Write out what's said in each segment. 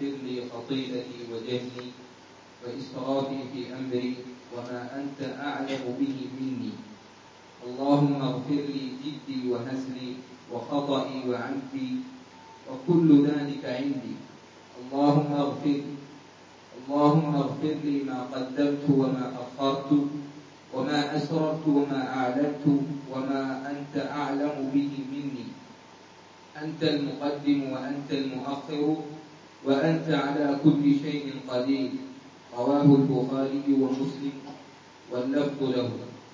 اغفر لي خطيئتي وجهلي وإسرافي في أمري وما أنت أعلم به مني اللهم اغفر لي جدي وهزلي وخطئي وعمدي وكل ذلك عندي اللهم اغفر اللهم اغفر لي ما قدمت وما أخرت وما أسررت وما أعلنت وما أنت أعلم به مني أنت المقدم وأنت المؤخر وأنت على كل شيء قدير رواه البخاري ومسلم واللفظ له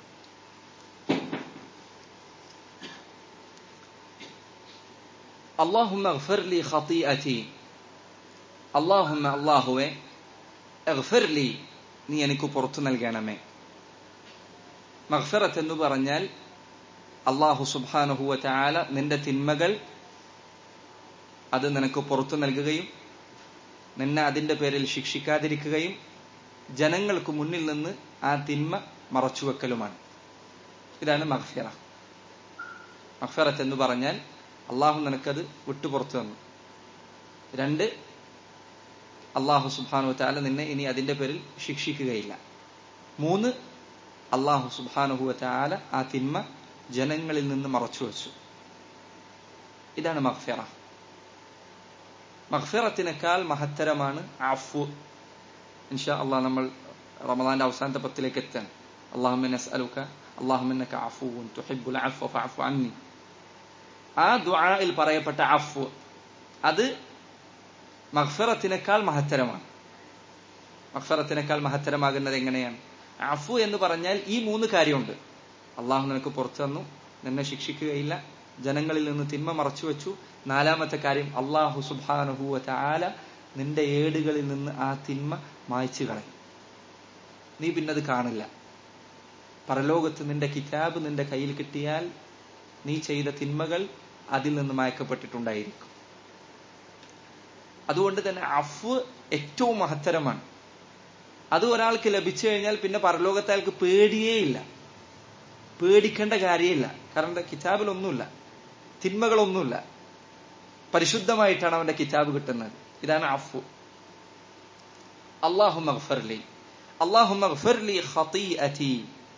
اللهم اغفر لي خطيئتي اللهم അള്ളാഹുവെ اغفر لي നീ എനിക്ക് പുറത്തു നൽകണമേ മഗ്ഫിറത്ത് എന്ന് പറഞ്ഞാൽ അള്ളാഹു സുബ്ഹാനഹുവ ചാല നിന്റെ തിന്മകൾ അത് നിനക്ക് പുറത്തു നൽകുകയും നിന്നെ അതിന്റെ പേരിൽ ശിക്ഷിക്കാതിരിക്കുകയും ജനങ്ങൾക്ക് മുന്നിൽ നിന്ന് ആ തിന്മ മറച്ചുവെക്കലുമാണ് ഇതാണ് മഗ്ഫിറ മഗ്ഫിറത്ത് എന്ന് പറഞ്ഞാൽ അള്ളാഹു നിനക്കത് വിട്ടുപുറത്തു തന്നു രണ്ട് അള്ളാഹു സുബാനു താല നിന്നെ ഇനി അതിന്റെ പേരിൽ ശിക്ഷിക്കുകയില്ല മൂന്ന് അള്ളാഹു സുബാനുഹുവ താല ആ തിന്മ ജനങ്ങളിൽ നിന്ന് മറച്ചു വെച്ചു ഇതാണ് മഗ്ഫിറ മഗ്ഫിറത്തിനേക്കാൾ മഹത്തരമാണ് അഫു ഇൻഷാ അള്ളാഹ് നമ്മൾ റമദാന്റെ അവസാനത്തെ പത്തിലേക്ക് എത്താൻ അള്ളാഹുമിൻ അസ്അലുക അള്ളാഹുമിന്നക അഫുവുൻ തുഹിബ്ബുൽ അഫ്വ ഫഅഫു അന്നി ആ ദുആയിൽ പറയപ്പെട്ട അഫു അത് മഗ്ഫിറത്തിനേക്കാൾ മഹത്തരമാണ് മഗ്ഫിറത്തിനേക്കാൾ മഹത്തരമാകുന്നത് എങ്ങനെയാണ് അഫു എന്ന് പറഞ്ഞാൽ ഈ മൂന്ന് കാര്യമുണ്ട് അള്ളാഹു നിനക്ക് പുറത്തു തന്നു നിന്നെ ശിക്ഷിക്കുകയില്ല ജനങ്ങളിൽ നിന്ന് തിന്മ മറച്ചു വെച്ചു നാലാമത്തെ കാര്യം അള്ളാഹു സുബാനുഹൂവ ആല നിന്റെ ഏടുകളിൽ നിന്ന് ആ തിന്മ മായ്ച്ചു കളയും നീ പിന്നത് കാണില്ല പരലോകത്ത് നിന്റെ കിതാബ് നിന്റെ കയ്യിൽ കിട്ടിയാൽ നീ ചെയ്ത തിന്മകൾ അതിൽ നിന്ന് മയക്കപ്പെട്ടിട്ടുണ്ടായിരിക്കും അതുകൊണ്ട് തന്നെ അഫ് ഏറ്റവും മഹത്തരമാണ് അത് ഒരാൾക്ക് ലഭിച്ചു കഴിഞ്ഞാൽ പിന്നെ പരലോകത്തെ അയാൾക്ക് പേടിയേ ഇല്ല പേടിക്കേണ്ട കാര്യമില്ല കാരണം എന്താ കിതാബിലൊന്നുമില്ല തിന്മകളൊന്നുമില്ല പരിശുദ്ധമായിട്ടാണ് അവന്റെ കിതാബ് കിട്ടുന്നത് ഇതാണ് അഫു അള്ളാഹു മഗ്ഫർലി അള്ളാഹു മഗ്ഫർലി ഖതീഅതി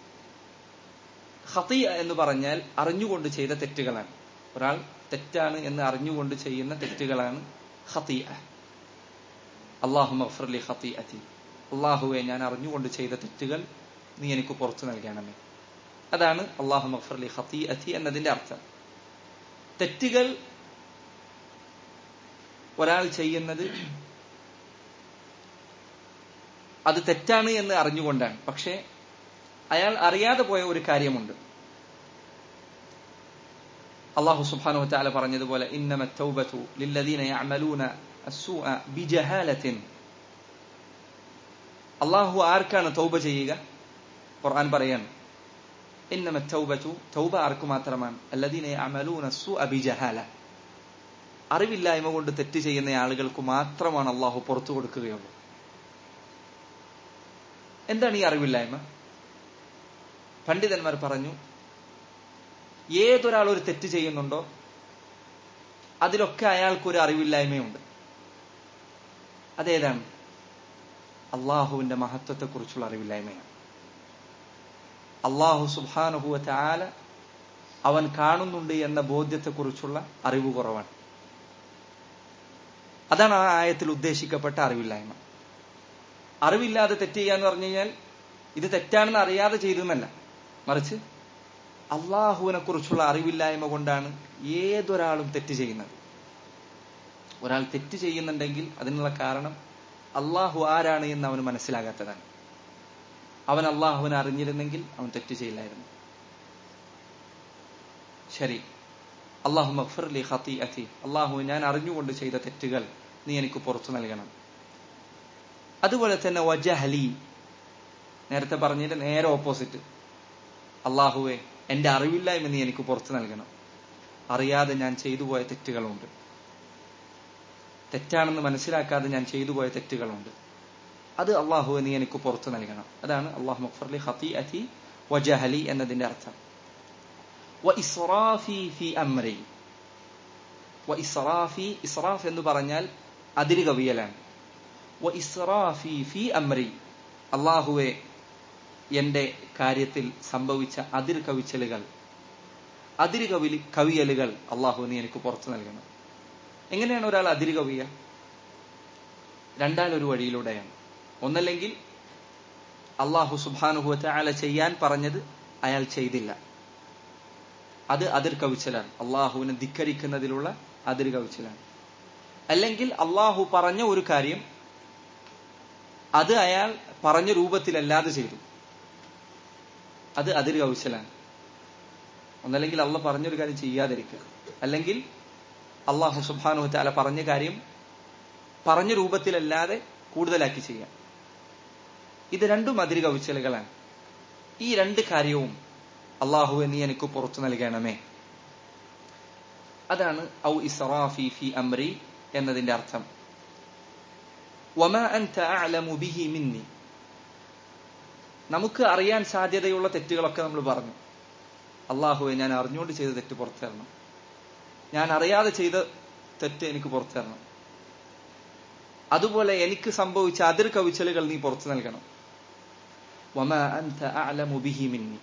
ഖതീഅ എന്ന് പറഞ്ഞാൽ അറിഞ്ഞുകൊണ്ട് ചെയ്ത തെറ്റുകളാണ് ഒരാൾ തെറ്റാണ് എന്ന് അറിഞ്ഞുകൊണ്ട് ചെയ്യുന്ന തെറ്റുകളാണ് ഖതീഅ അള്ളാഹു മഗ്ഫർലി ഖതീഅതി അള്ളാഹുവെ ഞാൻ അറിഞ്ഞുകൊണ്ട് ചെയ്ത തെറ്റുകൾ നീ എനിക്ക് പുറത്തു നൽകണമേ അതാണ് അള്ളാഹു മഗ്ഫർലി ഖതീഅതി എന്നതിന്റെ അർത്ഥം തെറ്റുകൾ ഒരാൾ ചെയ്യുന്നത് അത് തെറ്റാണ് എന്ന് അറിഞ്ഞുകൊണ്ടാണ് പക്ഷെ അയാൾ അറിയാതെ പോയ ഒരു കാര്യമുണ്ട് അള്ളാഹു സുബ്ഹാനഹു വതആല പറഞ്ഞതുപോലെ ഇന്നമ തൗബതു ലില്ലദീന യഅമലൂന അസ്സൂഅ ബിജഹാലത്തിൻ അള്ളാഹു ആർക്കാണ് തൗബ ചെയ്യുക ഖുർആൻ പറയാണ് ഇന്നമ തൗബതു തൗബ ആർക്ക് മാത്രമാണ് അല്ലദീന യഅമലൂന അസ്സൂഅ ബിജഹാല അറിവില്ലായ്മ കൊണ്ട് തെറ്റ് ചെയ്യുന്ന ആളുകൾക്ക് മാത്രമാണ് അള്ളാഹു പുറത്തു കൊടുക്കുകയുള്ളൂ എന്താണ് ഈ അറിവില്ലായ്മ പണ്ഡിതന്മാർ പറഞ്ഞു ഏതൊരാൾ ഒരു തെറ്റ് ചെയ്യുന്നുണ്ടോ അതിലൊക്കെ അയാൾക്കൊരു അറിവില്ലായ്മയുണ്ട് അതേതാണ് അള്ളാഹുവിന്റെ മഹത്വത്തെക്കുറിച്ചുള്ള അറിവില്ലായ്മയാണ് അള്ളാഹു സുബാനുഹുവ ആല അവൻ കാണുന്നുണ്ട് എന്ന ബോധ്യത്തെക്കുറിച്ചുള്ള അറിവ് കുറവാണ് അതാണ് ആ ആയത്തിൽ ഉദ്ദേശിക്കപ്പെട്ട അറിവില്ലായ്മ അറിവില്ലാതെ തെറ്റ് ചെയ്യാന്ന് പറഞ്ഞു കഴിഞ്ഞാൽ ഇത് തെറ്റാണെന്ന് അറിയാതെ ചെയ്തെന്നല്ല മറിച്ച് അള്ളാഹുവിനെ കുറിച്ചുള്ള അറിവില്ലായ്മ കൊണ്ടാണ് ഏതൊരാളും തെറ്റ് ചെയ്യുന്നത് ഒരാൾ തെറ്റ് ചെയ്യുന്നുണ്ടെങ്കിൽ അതിനുള്ള കാരണം അള്ളാഹു ആരാണ് എന്ന് അവന് മനസ്സിലാകാത്തതാണ് അവൻ അള്ളാഹുവിനെ അറിഞ്ഞിരുന്നെങ്കിൽ അവൻ തെറ്റ് ചെയ്യില്ലായിരുന്നു ശരി അള്ളാഹു മഖ്ഫർലി ഖത്തി അതി അള്ളാഹു ഞാൻ അറിഞ്ഞുകൊണ്ട് ചെയ്ത തെറ്റുകൾ നീ എനിക്ക് പുറത്തു നൽകണം അതുപോലെ തന്നെ വജഹലി നേരത്തെ പറഞ്ഞതിന്റെ നേരെ ഓപ്പോസിറ്റ് അള്ളാഹുവെ എന്റെ അറിവില്ലായ്മ നീ എനിക്ക് പുറത്തു നൽകണം അറിയാതെ ഞാൻ ചെയ്തു പോയ തെറ്റുകളുണ്ട് തെറ്റാണെന്ന് മനസ്സിലാക്കാതെ ഞാൻ ചെയ്തു പോയ തെറ്റുകളുണ്ട് അത് അള്ളാഹുവെ നീ എനിക്ക് പുറത്തു നൽകണം അതാണ് അള്ളാഹു മഖ്ഫർലി ഖത്തി അതി വജഹലി എന്നതിന്റെ അർത്ഥം വ ഫി അമ്രി വ ഇസ്റാഫി ഇസ്റാഫ് എന്ന് പറഞ്ഞാൽ അതിര് കവിയലാണ് വ ഇസ്റാഫി ഫി അമ്രി അള്ളാഹുവെ എന്റെ കാര്യത്തിൽ സംഭവിച്ച അതിർ കവിച്ചലുകൾ അതിര് കവി കവിയലുകൾ അള്ളാഹു നീ എനിക്ക് പുറത്തു നൽകണം എങ്ങനെയാണ് ഒരാൾ അതിര് കവിയ രണ്ടാലൊരു വഴിയിലൂടെയാണ് ഒന്നല്ലെങ്കിൽ അള്ളാഹു സുബാനുഹുവത്തെ അയാളെ ചെയ്യാൻ പറഞ്ഞത് അയാൾ ചെയ്തില്ല അത് അതിർ കവിച്ചലാണ് അള്ളാഹുവിനെ ധിക്കരിക്കുന്നതിലുള്ള അതിർ കവിച്ചലാണ് അല്ലെങ്കിൽ അള്ളാഹു പറഞ്ഞ ഒരു കാര്യം അത് അയാൾ പറഞ്ഞ രൂപത്തിലല്ലാതെ ചെയ്തു അത് അതിർ കവിച്ചലാണ് ഒന്നല്ലെങ്കിൽ അള്ള പറഞ്ഞൊരു കാര്യം ചെയ്യാതിരിക്കുക അല്ലെങ്കിൽ അള്ളാഹു സുബാനുഹത്തെ അല പറഞ്ഞ കാര്യം പറഞ്ഞ രൂപത്തിലല്ലാതെ കൂടുതലാക്കി ചെയ്യാം ഇത് രണ്ടും അതിര് കവിച്ചലുകളാണ് ഈ രണ്ട് കാര്യവും അള്ളാഹു നീ എനിക്ക് പുറത്തു നൽകണമേ അതാണ് ഔ ഇസ്റാഫി ഫി അമ്രി എന്നതിന്റെ അർത്ഥം വമ അൻത അഅലമു ബിഹി മിന്നി നമുക്ക് അറിയാൻ സാധ്യതയുള്ള തെറ്റുകളൊക്കെ നമ്മൾ പറഞ്ഞു അള്ളാഹുവെ ഞാൻ അറിഞ്ഞുകൊണ്ട് ചെയ്ത തെറ്റ് പുറത്തു തരണം ഞാൻ അറിയാതെ ചെയ്ത തെറ്റ് എനിക്ക് പുറത്തു തരണം അതുപോലെ എനിക്ക് സംഭവിച്ച അതിർ കവിച്ചലുകൾ നീ പുറത്തു നൽകണം വമ അൻത അഅലമു ബിഹി മിന്നി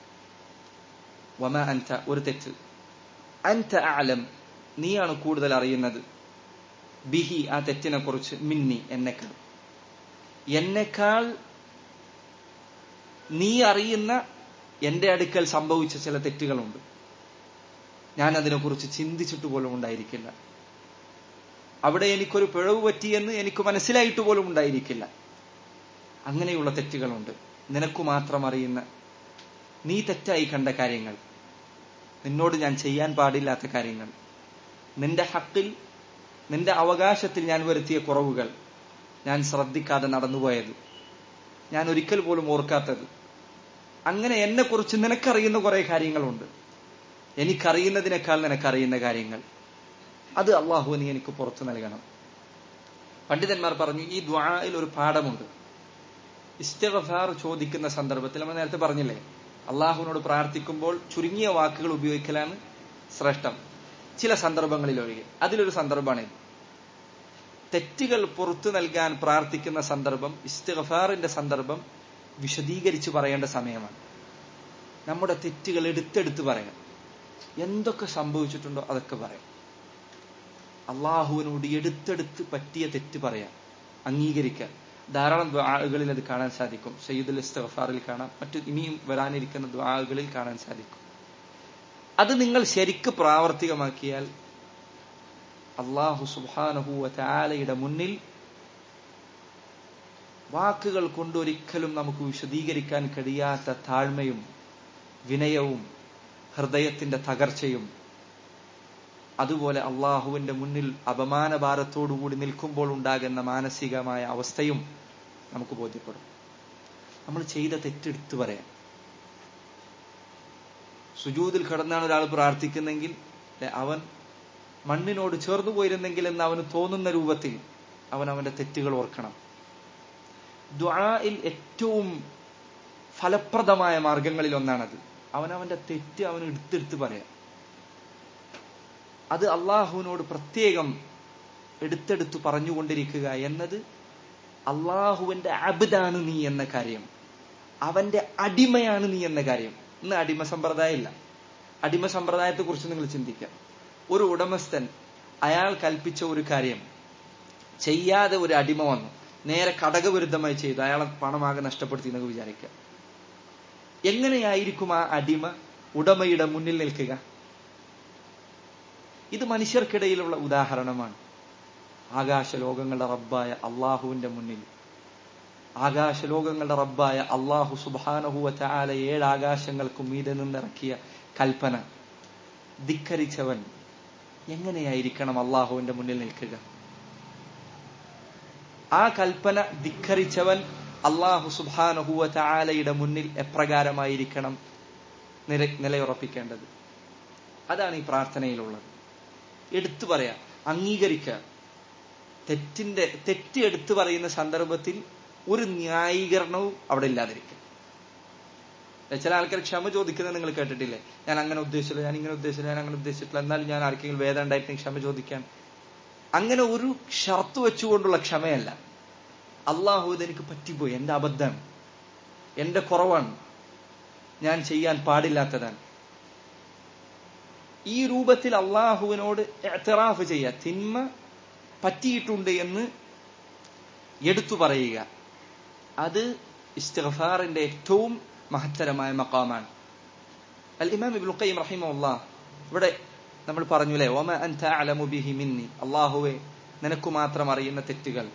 വമ അൻത ഒരു തെറ്റ് അൻത അഅലം നീയാണ് കൂടുതൽ അറിയുന്നത് ബിഹി ആ തെറ്റിനെ കുറിച്ച് മിന്നി എന്നെക്കാൾ എന്നെക്കാൾ നീ അറിയുന്ന എന്റെ അടുക്കൽ സംഭവിച്ച ചില തെറ്റുകളുണ്ട് ഞാൻ അതിനെക്കുറിച്ച് ചിന്തിച്ചിട്ട് പോലും ഉണ്ടായിരിക്കില്ല അവിടെ എനിക്കൊരു പിഴവ് പറ്റിയെന്ന് എനിക്ക് മനസ്സിലായിട്ട് പോലും ഉണ്ടായിരിക്കില്ല അങ്ങനെയുള്ള തെറ്റുകളുണ്ട് നിനക്കു മാത്രം അറിയുന്ന നീ തെറ്റായി കണ്ട കാര്യങ്ങൾ നിന്നോട് ഞാൻ ചെയ്യാൻ പാടില്ലാത്ത കാര്യങ്ങൾ നിന്റെ ഹക്കിൽ നിന്റെ അവകാശത്തിൽ ഞാൻ വരുത്തിയ കുറവുകൾ ഞാൻ ശ്രദ്ധിക്കാതെ നടന്നുപോയത് ഞാൻ ഒരിക്കൽ പോലും ഓർക്കാത്തത് അങ്ങനെ എന്നെക്കുറിച്ച് നിനക്കറിയുന്ന കുറെ കാര്യങ്ങളുണ്ട് എനിക്കറിയുന്നതിനേക്കാൾ നിനക്കറിയുന്ന കാര്യങ്ങൾ അത് അള്ളാഹു നീ എനിക്ക് പുറത്തു നൽകണം പണ്ഡിതന്മാർ പറഞ്ഞു ഈ ദ്വായിൽ ഒരു പാഠമുണ്ട് ഇസ്തഗഫാർ ചോദിക്കുന്ന സന്ദർഭത്തിൽ നമ്മൾ നേരത്തെ പറഞ്ഞില്ലേ അള്ളാഹുവിനോട് പ്രാർത്ഥിക്കുമ്പോൾ ചുരുങ്ങിയ വാക്കുകൾ ഉപയോഗിക്കലാണ് ശ്രേഷ്ഠം ചില സന്ദർഭങ്ങളിൽ ഒഴികെ അതിലൊരു സന്ദർഭമാണിത് തെറ്റുകൾ പുറത്തു നൽകാൻ പ്രാർത്ഥിക്കുന്ന സന്ദർഭം ഇസ്തഗഫാറിന്റെ സന്ദർഭം വിശദീകരിച്ച് പറയേണ്ട സമയമാണ് നമ്മുടെ തെറ്റുകൾ എടുത്തെടുത്ത് പറയാം എന്തൊക്കെ സംഭവിച്ചിട്ടുണ്ടോ അതൊക്കെ പറയാം അള്ളാഹുവിനോട് എടുത്തെടുത്ത് പറ്റിയ തെറ്റ് പറയാം അംഗീകരിക്കാം ധാരാളം ദ്വാകളിൽ അത് കാണാൻ സാധിക്കും സയ്യിദുൽ ഇസ്തഫാറിൽ കാണാം മറ്റു ഇനിയും വരാനിരിക്കുന്ന ദ്വാകളിൽ കാണാൻ സാധിക്കും അത് നിങ്ങൾ ശരിക്ക് പ്രാവർത്തികമാക്കിയാൽ അള്ളാഹു സുബാനഹുവ താലയുടെ മുന്നിൽ വാക്കുകൾ കൊണ്ടൊരിക്കലും നമുക്ക് വിശദീകരിക്കാൻ കഴിയാത്ത താഴ്മയും വിനയവും ഹൃദയത്തിന്റെ തകർച്ചയും അതുപോലെ അള്ളാഹുവിന്റെ മുന്നിൽ അപമാനഭാരത്തോടുകൂടി നിൽക്കുമ്പോൾ ഉണ്ടാകുന്ന മാനസികമായ അവസ്ഥയും നമുക്ക് ബോധ്യപ്പെടും നമ്മൾ ചെയ്ത തെറ്റെടുത്തു പറയാം സുജൂതിൽ കിടന്നാണ് ഒരാൾ പ്രാർത്ഥിക്കുന്നെങ്കിൽ അവൻ മണ്ണിനോട് ചേർന്നു പോയിരുന്നെങ്കിൽ എന്ന് അവന് തോന്നുന്ന രൂപത്തിൽ അവൻ അവന്റെ തെറ്റുകൾ ഓർക്കണം ദ്വായിൽ ഏറ്റവും ഫലപ്രദമായ മാർഗങ്ങളിൽ ഒന്നാണത് അവൻ അവന്റെ തെറ്റ് അവൻ എടുത്തെടുത്ത് പറയാം അത് അള്ളാഹുവിനോട് പ്രത്യേകം എടുത്തെടുത്ത് പറഞ്ഞുകൊണ്ടിരിക്കുക എന്നത് അള്ളാഹുവിന്റെ അബിദാണ് നീ എന്ന കാര്യം അവന്റെ അടിമയാണ് നീ എന്ന കാര്യം ഇന്ന് അടിമ സമ്പ്രദായം ഇല്ല അടിമ സമ്പ്രദായത്തെ കുറിച്ച് നിങ്ങൾ ചിന്തിക്കാം ഒരു ഉടമസ്ഥൻ അയാൾ കൽപ്പിച്ച ഒരു കാര്യം ചെയ്യാതെ ഒരു അടിമ വന്നു നേരെ കടകവിരുദ്ധമായി ചെയ്തു അയാളെ പണമാകെ നഷ്ടപ്പെടുത്തി എന്നൊക്കെ വിചാരിക്കുക എങ്ങനെയായിരിക്കും ആ അടിമ ഉടമയുടെ മുന്നിൽ നിൽക്കുക ഇത് മനുഷ്യർക്കിടയിലുള്ള ഉദാഹരണമാണ് ആകാശലോകങ്ങളുടെ റബ്ബായ അള്ളാഹുവിന്റെ മുന്നിൽ ആകാശലോകങ്ങളുടെ റബ്ബായ അള്ളാഹു സുബാനഹുവ ചാല ഏഴ് ആകാശങ്ങൾക്കും മീതെ നിന്നിറക്കിയ കൽപ്പന ധിക്കരിച്ചവൻ എങ്ങനെയായിരിക്കണം അള്ളാഹുവിന്റെ മുന്നിൽ നിൽക്കുക ആ കൽപ്പന ധിക്കരിച്ചവൻ അള്ളാഹു സുബാനഹുവ ചാലയുടെ മുന്നിൽ എപ്രകാരമായിരിക്കണം നില നിലയുറപ്പിക്കേണ്ടത് അതാണ് ഈ പ്രാർത്ഥനയിലുള്ളത് എടുത്തു പറയാം അംഗീകരിക്കുക തെറ്റിന്റെ തെറ്റ് എടുത്തു പറയുന്ന സന്ദർഭത്തിൽ ഒരു ന്യായീകരണവും അവിടെ ഇല്ലാതിരിക്കുക ചില ആൾക്കാർ ക്ഷമ ചോദിക്കുന്നത് നിങ്ങൾ കേട്ടിട്ടില്ലേ ഞാൻ അങ്ങനെ ഉദ്ദേശിച്ചില്ല ഞാൻ ഇങ്ങനെ ഉദ്ദേശിച്ചില്ല ഞാൻ അങ്ങനെ ഉദ്ദേശിച്ചിട്ടില്ല എന്നാലും ഞാൻ ആർക്കെങ്കിലും വേദന ഉണ്ടായിട്ട് ക്ഷമ ചോദിക്കാൻ അങ്ങനെ ഒരു ഷർത്ത് വെച്ചുകൊണ്ടുള്ള ക്ഷമയല്ല അള്ളാഹു ഇതെനിക്ക് പറ്റിപ്പോയി എന്റെ അബദ്ധം എന്റെ കുറവാണ് ഞാൻ ചെയ്യാൻ പാടില്ലാത്തതാണ് ഈ രൂപത്തിൽ അള്ളാഹുവിനോട് എത്തറാഫ് ചെയ്യുക തിന്മ പറ്റിയിട്ടുണ്ട് എന്ന് എടുത്തു പറയുക അത് ഇസ്തിഗ്ഫാറിന്റെ ഏറ്റവും മഹത്തരമായ മക്കാമാണ് അൽ ഇമാം ഇബ്നുൽ ഖയ്യിം റഹിമഹുല്ലാ ഇവിടെ നമ്മൾ പറഞ്ഞു അല്ലേ ഒമ അൻത അലമു ബിഹി മിന്നി അള്ളാഹുവെ നിനക്ക് മാത്രം അറിയുന്ന തെറ്റുകൾ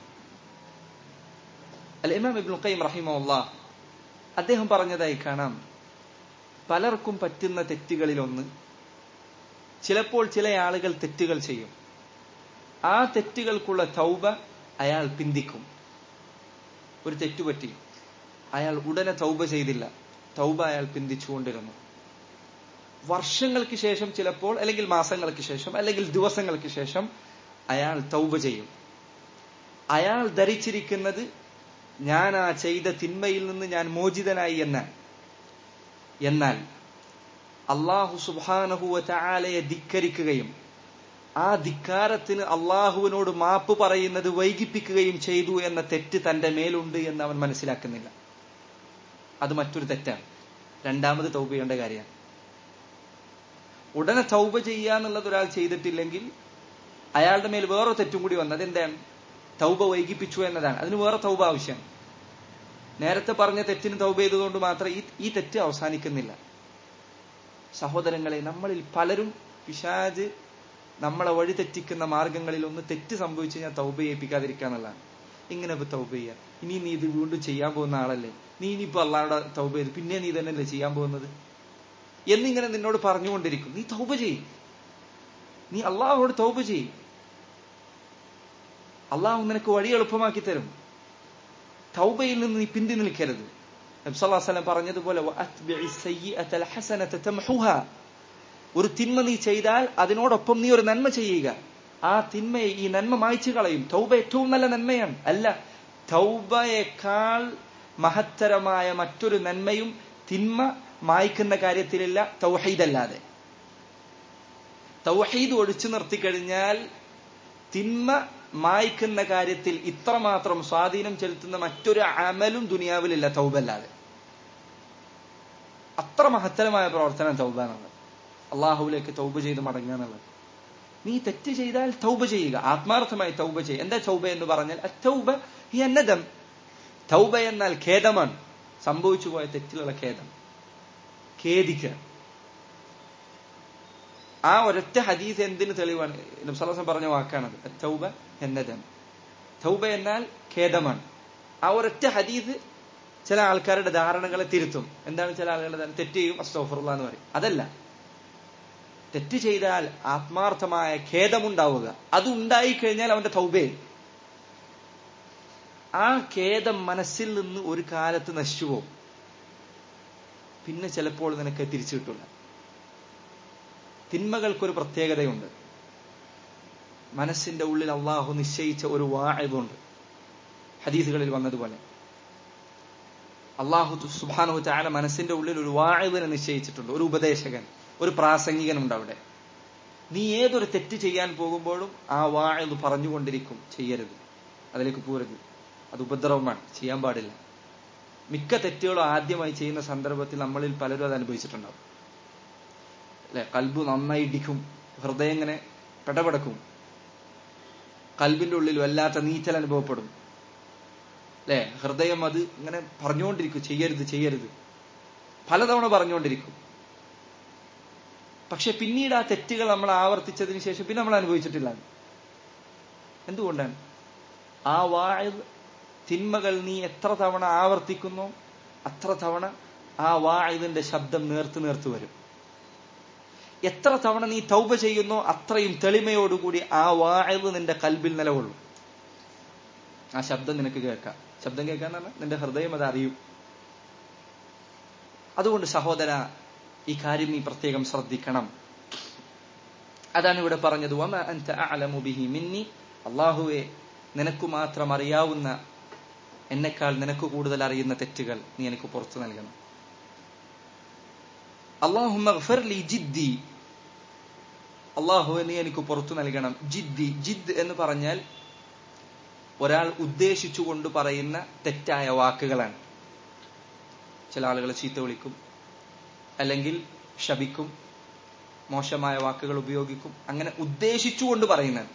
അൽ ഇമാം ഇബ്നുൽ ഖയ്യിം റഹിമഹുല്ലാ അദ്ദേഹം പറഞ്ഞതായി കാണാം പലർക്കും പറ്റുന്ന തെറ്റുകളിലൊന്ന് ചിലപ്പോൾ ചില ആളുകൾ തെറ്റുകൾ ചെയ്യും ആ തെറ്റുകൾക്കുള്ള തൗബ അയാൾ പിന്തിക്കും ഒരു തെറ്റുപറ്റി അയാൾ ഉടനെ തൗബ ചെയ്തില്ല തൗബ അയാൾ പിന്തിച്ചുകൊണ്ടിരുന്നു വർഷങ്ങൾക്ക് ശേഷം ചിലപ്പോൾ അല്ലെങ്കിൽ മാസങ്ങൾക്ക് ശേഷം അല്ലെങ്കിൽ ദിവസങ്ങൾക്ക് ശേഷം അയാൾ തൗബ ചെയ്യും അയാൾ ധരിച്ചിരിക്കുന്നത് ഞാൻ ആ ചെയ്ത തിന്മയിൽ നിന്ന് ഞാൻ മോചിതനായി എന്നാൽ എന്നാൽ അള്ളാഹു സുബാനഹുവ ചാലയെ ധിക്കരിക്കുകയും ആ ധിക്കാരത്തിന് അള്ളാഹുവിനോട് മാപ്പ് പറയുന്നത് വൈകിപ്പിക്കുകയും ചെയ്തു എന്ന തെറ്റ് തന്റെ മേലുണ്ട് എന്ന് അവൻ മനസ്സിലാക്കുന്നില്ല അത് മറ്റൊരു തെറ്റാണ് രണ്ടാമത് തൗബ ചെയ്യേണ്ട കാര്യമാണ് ഉടനെ തൗബ ചെയ്യുക എന്നുള്ളത് ഒരാൾ ചെയ്തിട്ടില്ലെങ്കിൽ അയാളുടെ മേൽ വേറെ തെറ്റും കൂടി വന്നത് എന്താണ് തൗബ വൈകിപ്പിച്ചു എന്നതാണ് അതിന് വേറെ തൗബ ആവശ്യമാണ് നേരത്തെ പറഞ്ഞ തെറ്റിന് തൗബ ചെയ്തതുകൊണ്ട് മാത്രം ഈ ഈ തെറ്റ് അവസാനിക്കുന്നില്ല സഹോദരങ്ങളെ നമ്മളിൽ പലരും പിശാജ് നമ്മളെ വഴി തെറ്റിക്കുന്ന മാർഗങ്ങളിൽ ഒന്ന് തെറ്റ് സംഭവിച്ചു കഴിഞ്ഞാൽ തൗബ ചെയ്യിപ്പിക്കാതിരിക്കുക എന്നുള്ളതാണ് ഇങ്ങനെ ഇപ്പൊ തൗബ ചെയ്യുക ഇനി നീ ഇത് വീണ്ടും ചെയ്യാൻ പോകുന്ന ആളല്ലേ നീ ഇനിയിപ്പോ അള്ളാഹുടെ തൗബ ചെയ്ത് പിന്നെ നീ തന്നെയല്ലേ ചെയ്യാൻ പോകുന്നത് എന്നിങ്ങനെ നിന്നോട് പറഞ്ഞുകൊണ്ടിരിക്കും നീ തൗബ ചെയ്യും നീ അള്ളാഹുവോട് തൗബ ചെയ്യും അള്ളാഹു നിനക്ക് വഴി എളുപ്പമാക്കി തരും തൗബയിൽ നിന്ന് നീ പിന്തി നിൽക്കരുത് നബ്സല്ലാസ്ലം പറഞ്ഞതുപോലെ ഒരു തിന്മ നീ ചെയ്താൽ അതിനോടൊപ്പം നീ ഒരു നന്മ ചെയ്യുക ആ തിന്മയെ ഈ നന്മ മായ്ച്ചു കളയും തൗബ ഏറ്റവും നല്ല നന്മയാണ് അല്ല തൗബയേക്കാൾ മഹത്തരമായ മറ്റൊരു നന്മയും തിന്മ മായ്ക്കുന്ന കാര്യത്തിലില്ല തൗഹീദല്ലാതെ തൗഹീദ് ഒഴിച്ചു നിർത്തിക്കഴിഞ്ഞാൽ തിന്മ മായ്ക്കുന്ന കാര്യത്തിൽ ഇത്രമാത്രം സ്വാധീനം ചെലുത്തുന്ന മറ്റൊരു അമലും ദുനിയാവിലില്ല തൗബല്ലാതെ അത്ര മഹത്തരമായ പ്രവർത്തനം തൗബ എന്നുള്ളത് അള്ളാഹുവിലേക്ക് തൗബ ചെയ്ത് മടങ്ങുക എന്നുള്ളത് നീ തെറ്റ് ചെയ്താൽ തൗബ ചെയ്യുക ആത്മാർത്ഥമായി തൗബ ചെയ്യുക എന്താ തൗബ എന്ന് പറഞ്ഞാൽ തൗബ ഈ അന്നദം തൗബ എന്നാൽ ഖേദമാണ് സംഭവിച്ചു പോയ തെറ്റിലുള്ള ഖേദം ഖേദിക്കുക ആ ഒരൊറ്റ ഹദീസ് എന്തിന് തെളിവാണ് നബ്സലാസം പറഞ്ഞ വാക്കാണത് തൗബ എന്നതാണ് തൗബ എന്നാൽ ഖേദമാണ് ആ ഒരൊറ്റ ഹദീസ് ചില ആൾക്കാരുടെ ധാരണകളെ തിരുത്തും എന്താണ് ചില ആളുകളുടെ തെറ്റ് ചെയ്യും അസ്തോഫറുള്ള എന്ന് പറയും അതല്ല തെറ്റ് ചെയ്താൽ ആത്മാർത്ഥമായ ഖേദമുണ്ടാവുക അത് ഉണ്ടായിക്കഴിഞ്ഞാൽ അവന്റെ തൗബേ ആ ഖേദം മനസ്സിൽ നിന്ന് ഒരു കാലത്ത് നശിച്ചു പോകും പിന്നെ ചിലപ്പോൾ നിനക്ക് തിരിച്ചു കിട്ടില്ല തിന്മകൾക്കൊരു പ്രത്യേകതയുണ്ട് മനസ്സിന്റെ ഉള്ളിൽ അള്ളാഹു നിശ്ചയിച്ച ഒരു വാഴതുണ്ട് ഹദീസുകളിൽ വന്നതുപോലെ അള്ളാഹു സുബാനു ചാല മനസ്സിന്റെ ഉള്ളിൽ ഒരു വാഴവിനെ നിശ്ചയിച്ചിട്ടുണ്ട് ഒരു ഉപദേശകൻ ഒരു പ്രാസംഗികനുണ്ട് അവിടെ നീ ഏതൊരു തെറ്റ് ചെയ്യാൻ പോകുമ്പോഴും ആ വാഴത് പറഞ്ഞുകൊണ്ടിരിക്കും ചെയ്യരുത് അതിലേക്ക് പോരുത് അത് ഉപദ്രവമാണ് ചെയ്യാൻ പാടില്ല മിക്ക തെറ്റുകളും ആദ്യമായി ചെയ്യുന്ന സന്ദർഭത്തിൽ നമ്മളിൽ പലരും അത് അനുഭവിച്ചിട്ടുണ്ടാവും അല്ലെ കൽബ് നന്നായി ഇടിക്കും ഹൃദയം ഇങ്ങനെ പെടപെടക്കും കൽബിന്റെ ഉള്ളിൽ വല്ലാത്ത നീച്ചൽ അനുഭവപ്പെടും അല്ലെ ഹൃദയം അത് ഇങ്ങനെ പറഞ്ഞുകൊണ്ടിരിക്കും ചെയ്യരുത് ചെയ്യരുത് പലതവണ പറഞ്ഞുകൊണ്ടിരിക്കും പക്ഷെ പിന്നീട് ആ തെറ്റുകൾ നമ്മൾ ആവർത്തിച്ചതിന് ശേഷം പിന്നെ നമ്മൾ അനുഭവിച്ചിട്ടില്ല എന്തുകൊണ്ടാണ് ആ വാഴ തിന്മകൾ നീ എത്ര തവണ ആവർത്തിക്കുന്നു അത്ര തവണ ആ വാഴിതിന്റെ ശബ്ദം നേർത്തു നേർത്തു വരും എത്ര തവണ നീ തൗബ ചെയ്യുന്നോ അത്രയും തെളിമയോടുകൂടി ആ വാഴത് നിന്റെ കൽബിൽ നിലകൊള്ളും ആ ശബ്ദം നിനക്ക് കേൾക്കാം ശബ്ദം കേൾക്കാൻ പറഞ്ഞാൽ നിന്റെ ഹൃദയം അത് അറിയും അതുകൊണ്ട് സഹോദര ഈ കാര്യം നീ പ്രത്യേകം ശ്രദ്ധിക്കണം അതാണ് ഇവിടെ പറഞ്ഞത് വമ അൻത അഅലമു ബിഹി മിന്നി അള്ളാഹുവെ നിനക്ക് മാത്രം അറിയാവുന്ന എന്നെക്കാൾ നിനക്ക് കൂടുതൽ അറിയുന്ന തെറ്റുകൾ നീ എനിക്ക് പുറത്തു നൽകണം അള്ളാഹുമ്മ ജിദ്ദി അള്ളാഹു നീ എനിക്ക് പുറത്തു നൽകണം ജിദ്ദി ജിദ് എന്ന് പറഞ്ഞാൽ ഒരാൾ ഉദ്ദേശിച്ചുകൊണ്ട് പറയുന്ന തെറ്റായ വാക്കുകളാണ് ചില ആളുകൾ ചീത്ത വിളിക്കും അല്ലെങ്കിൽ ശപിക്കും മോശമായ വാക്കുകൾ ഉപയോഗിക്കും അങ്ങനെ ഉദ്ദേശിച്ചുകൊണ്ട് പറയുന്നത്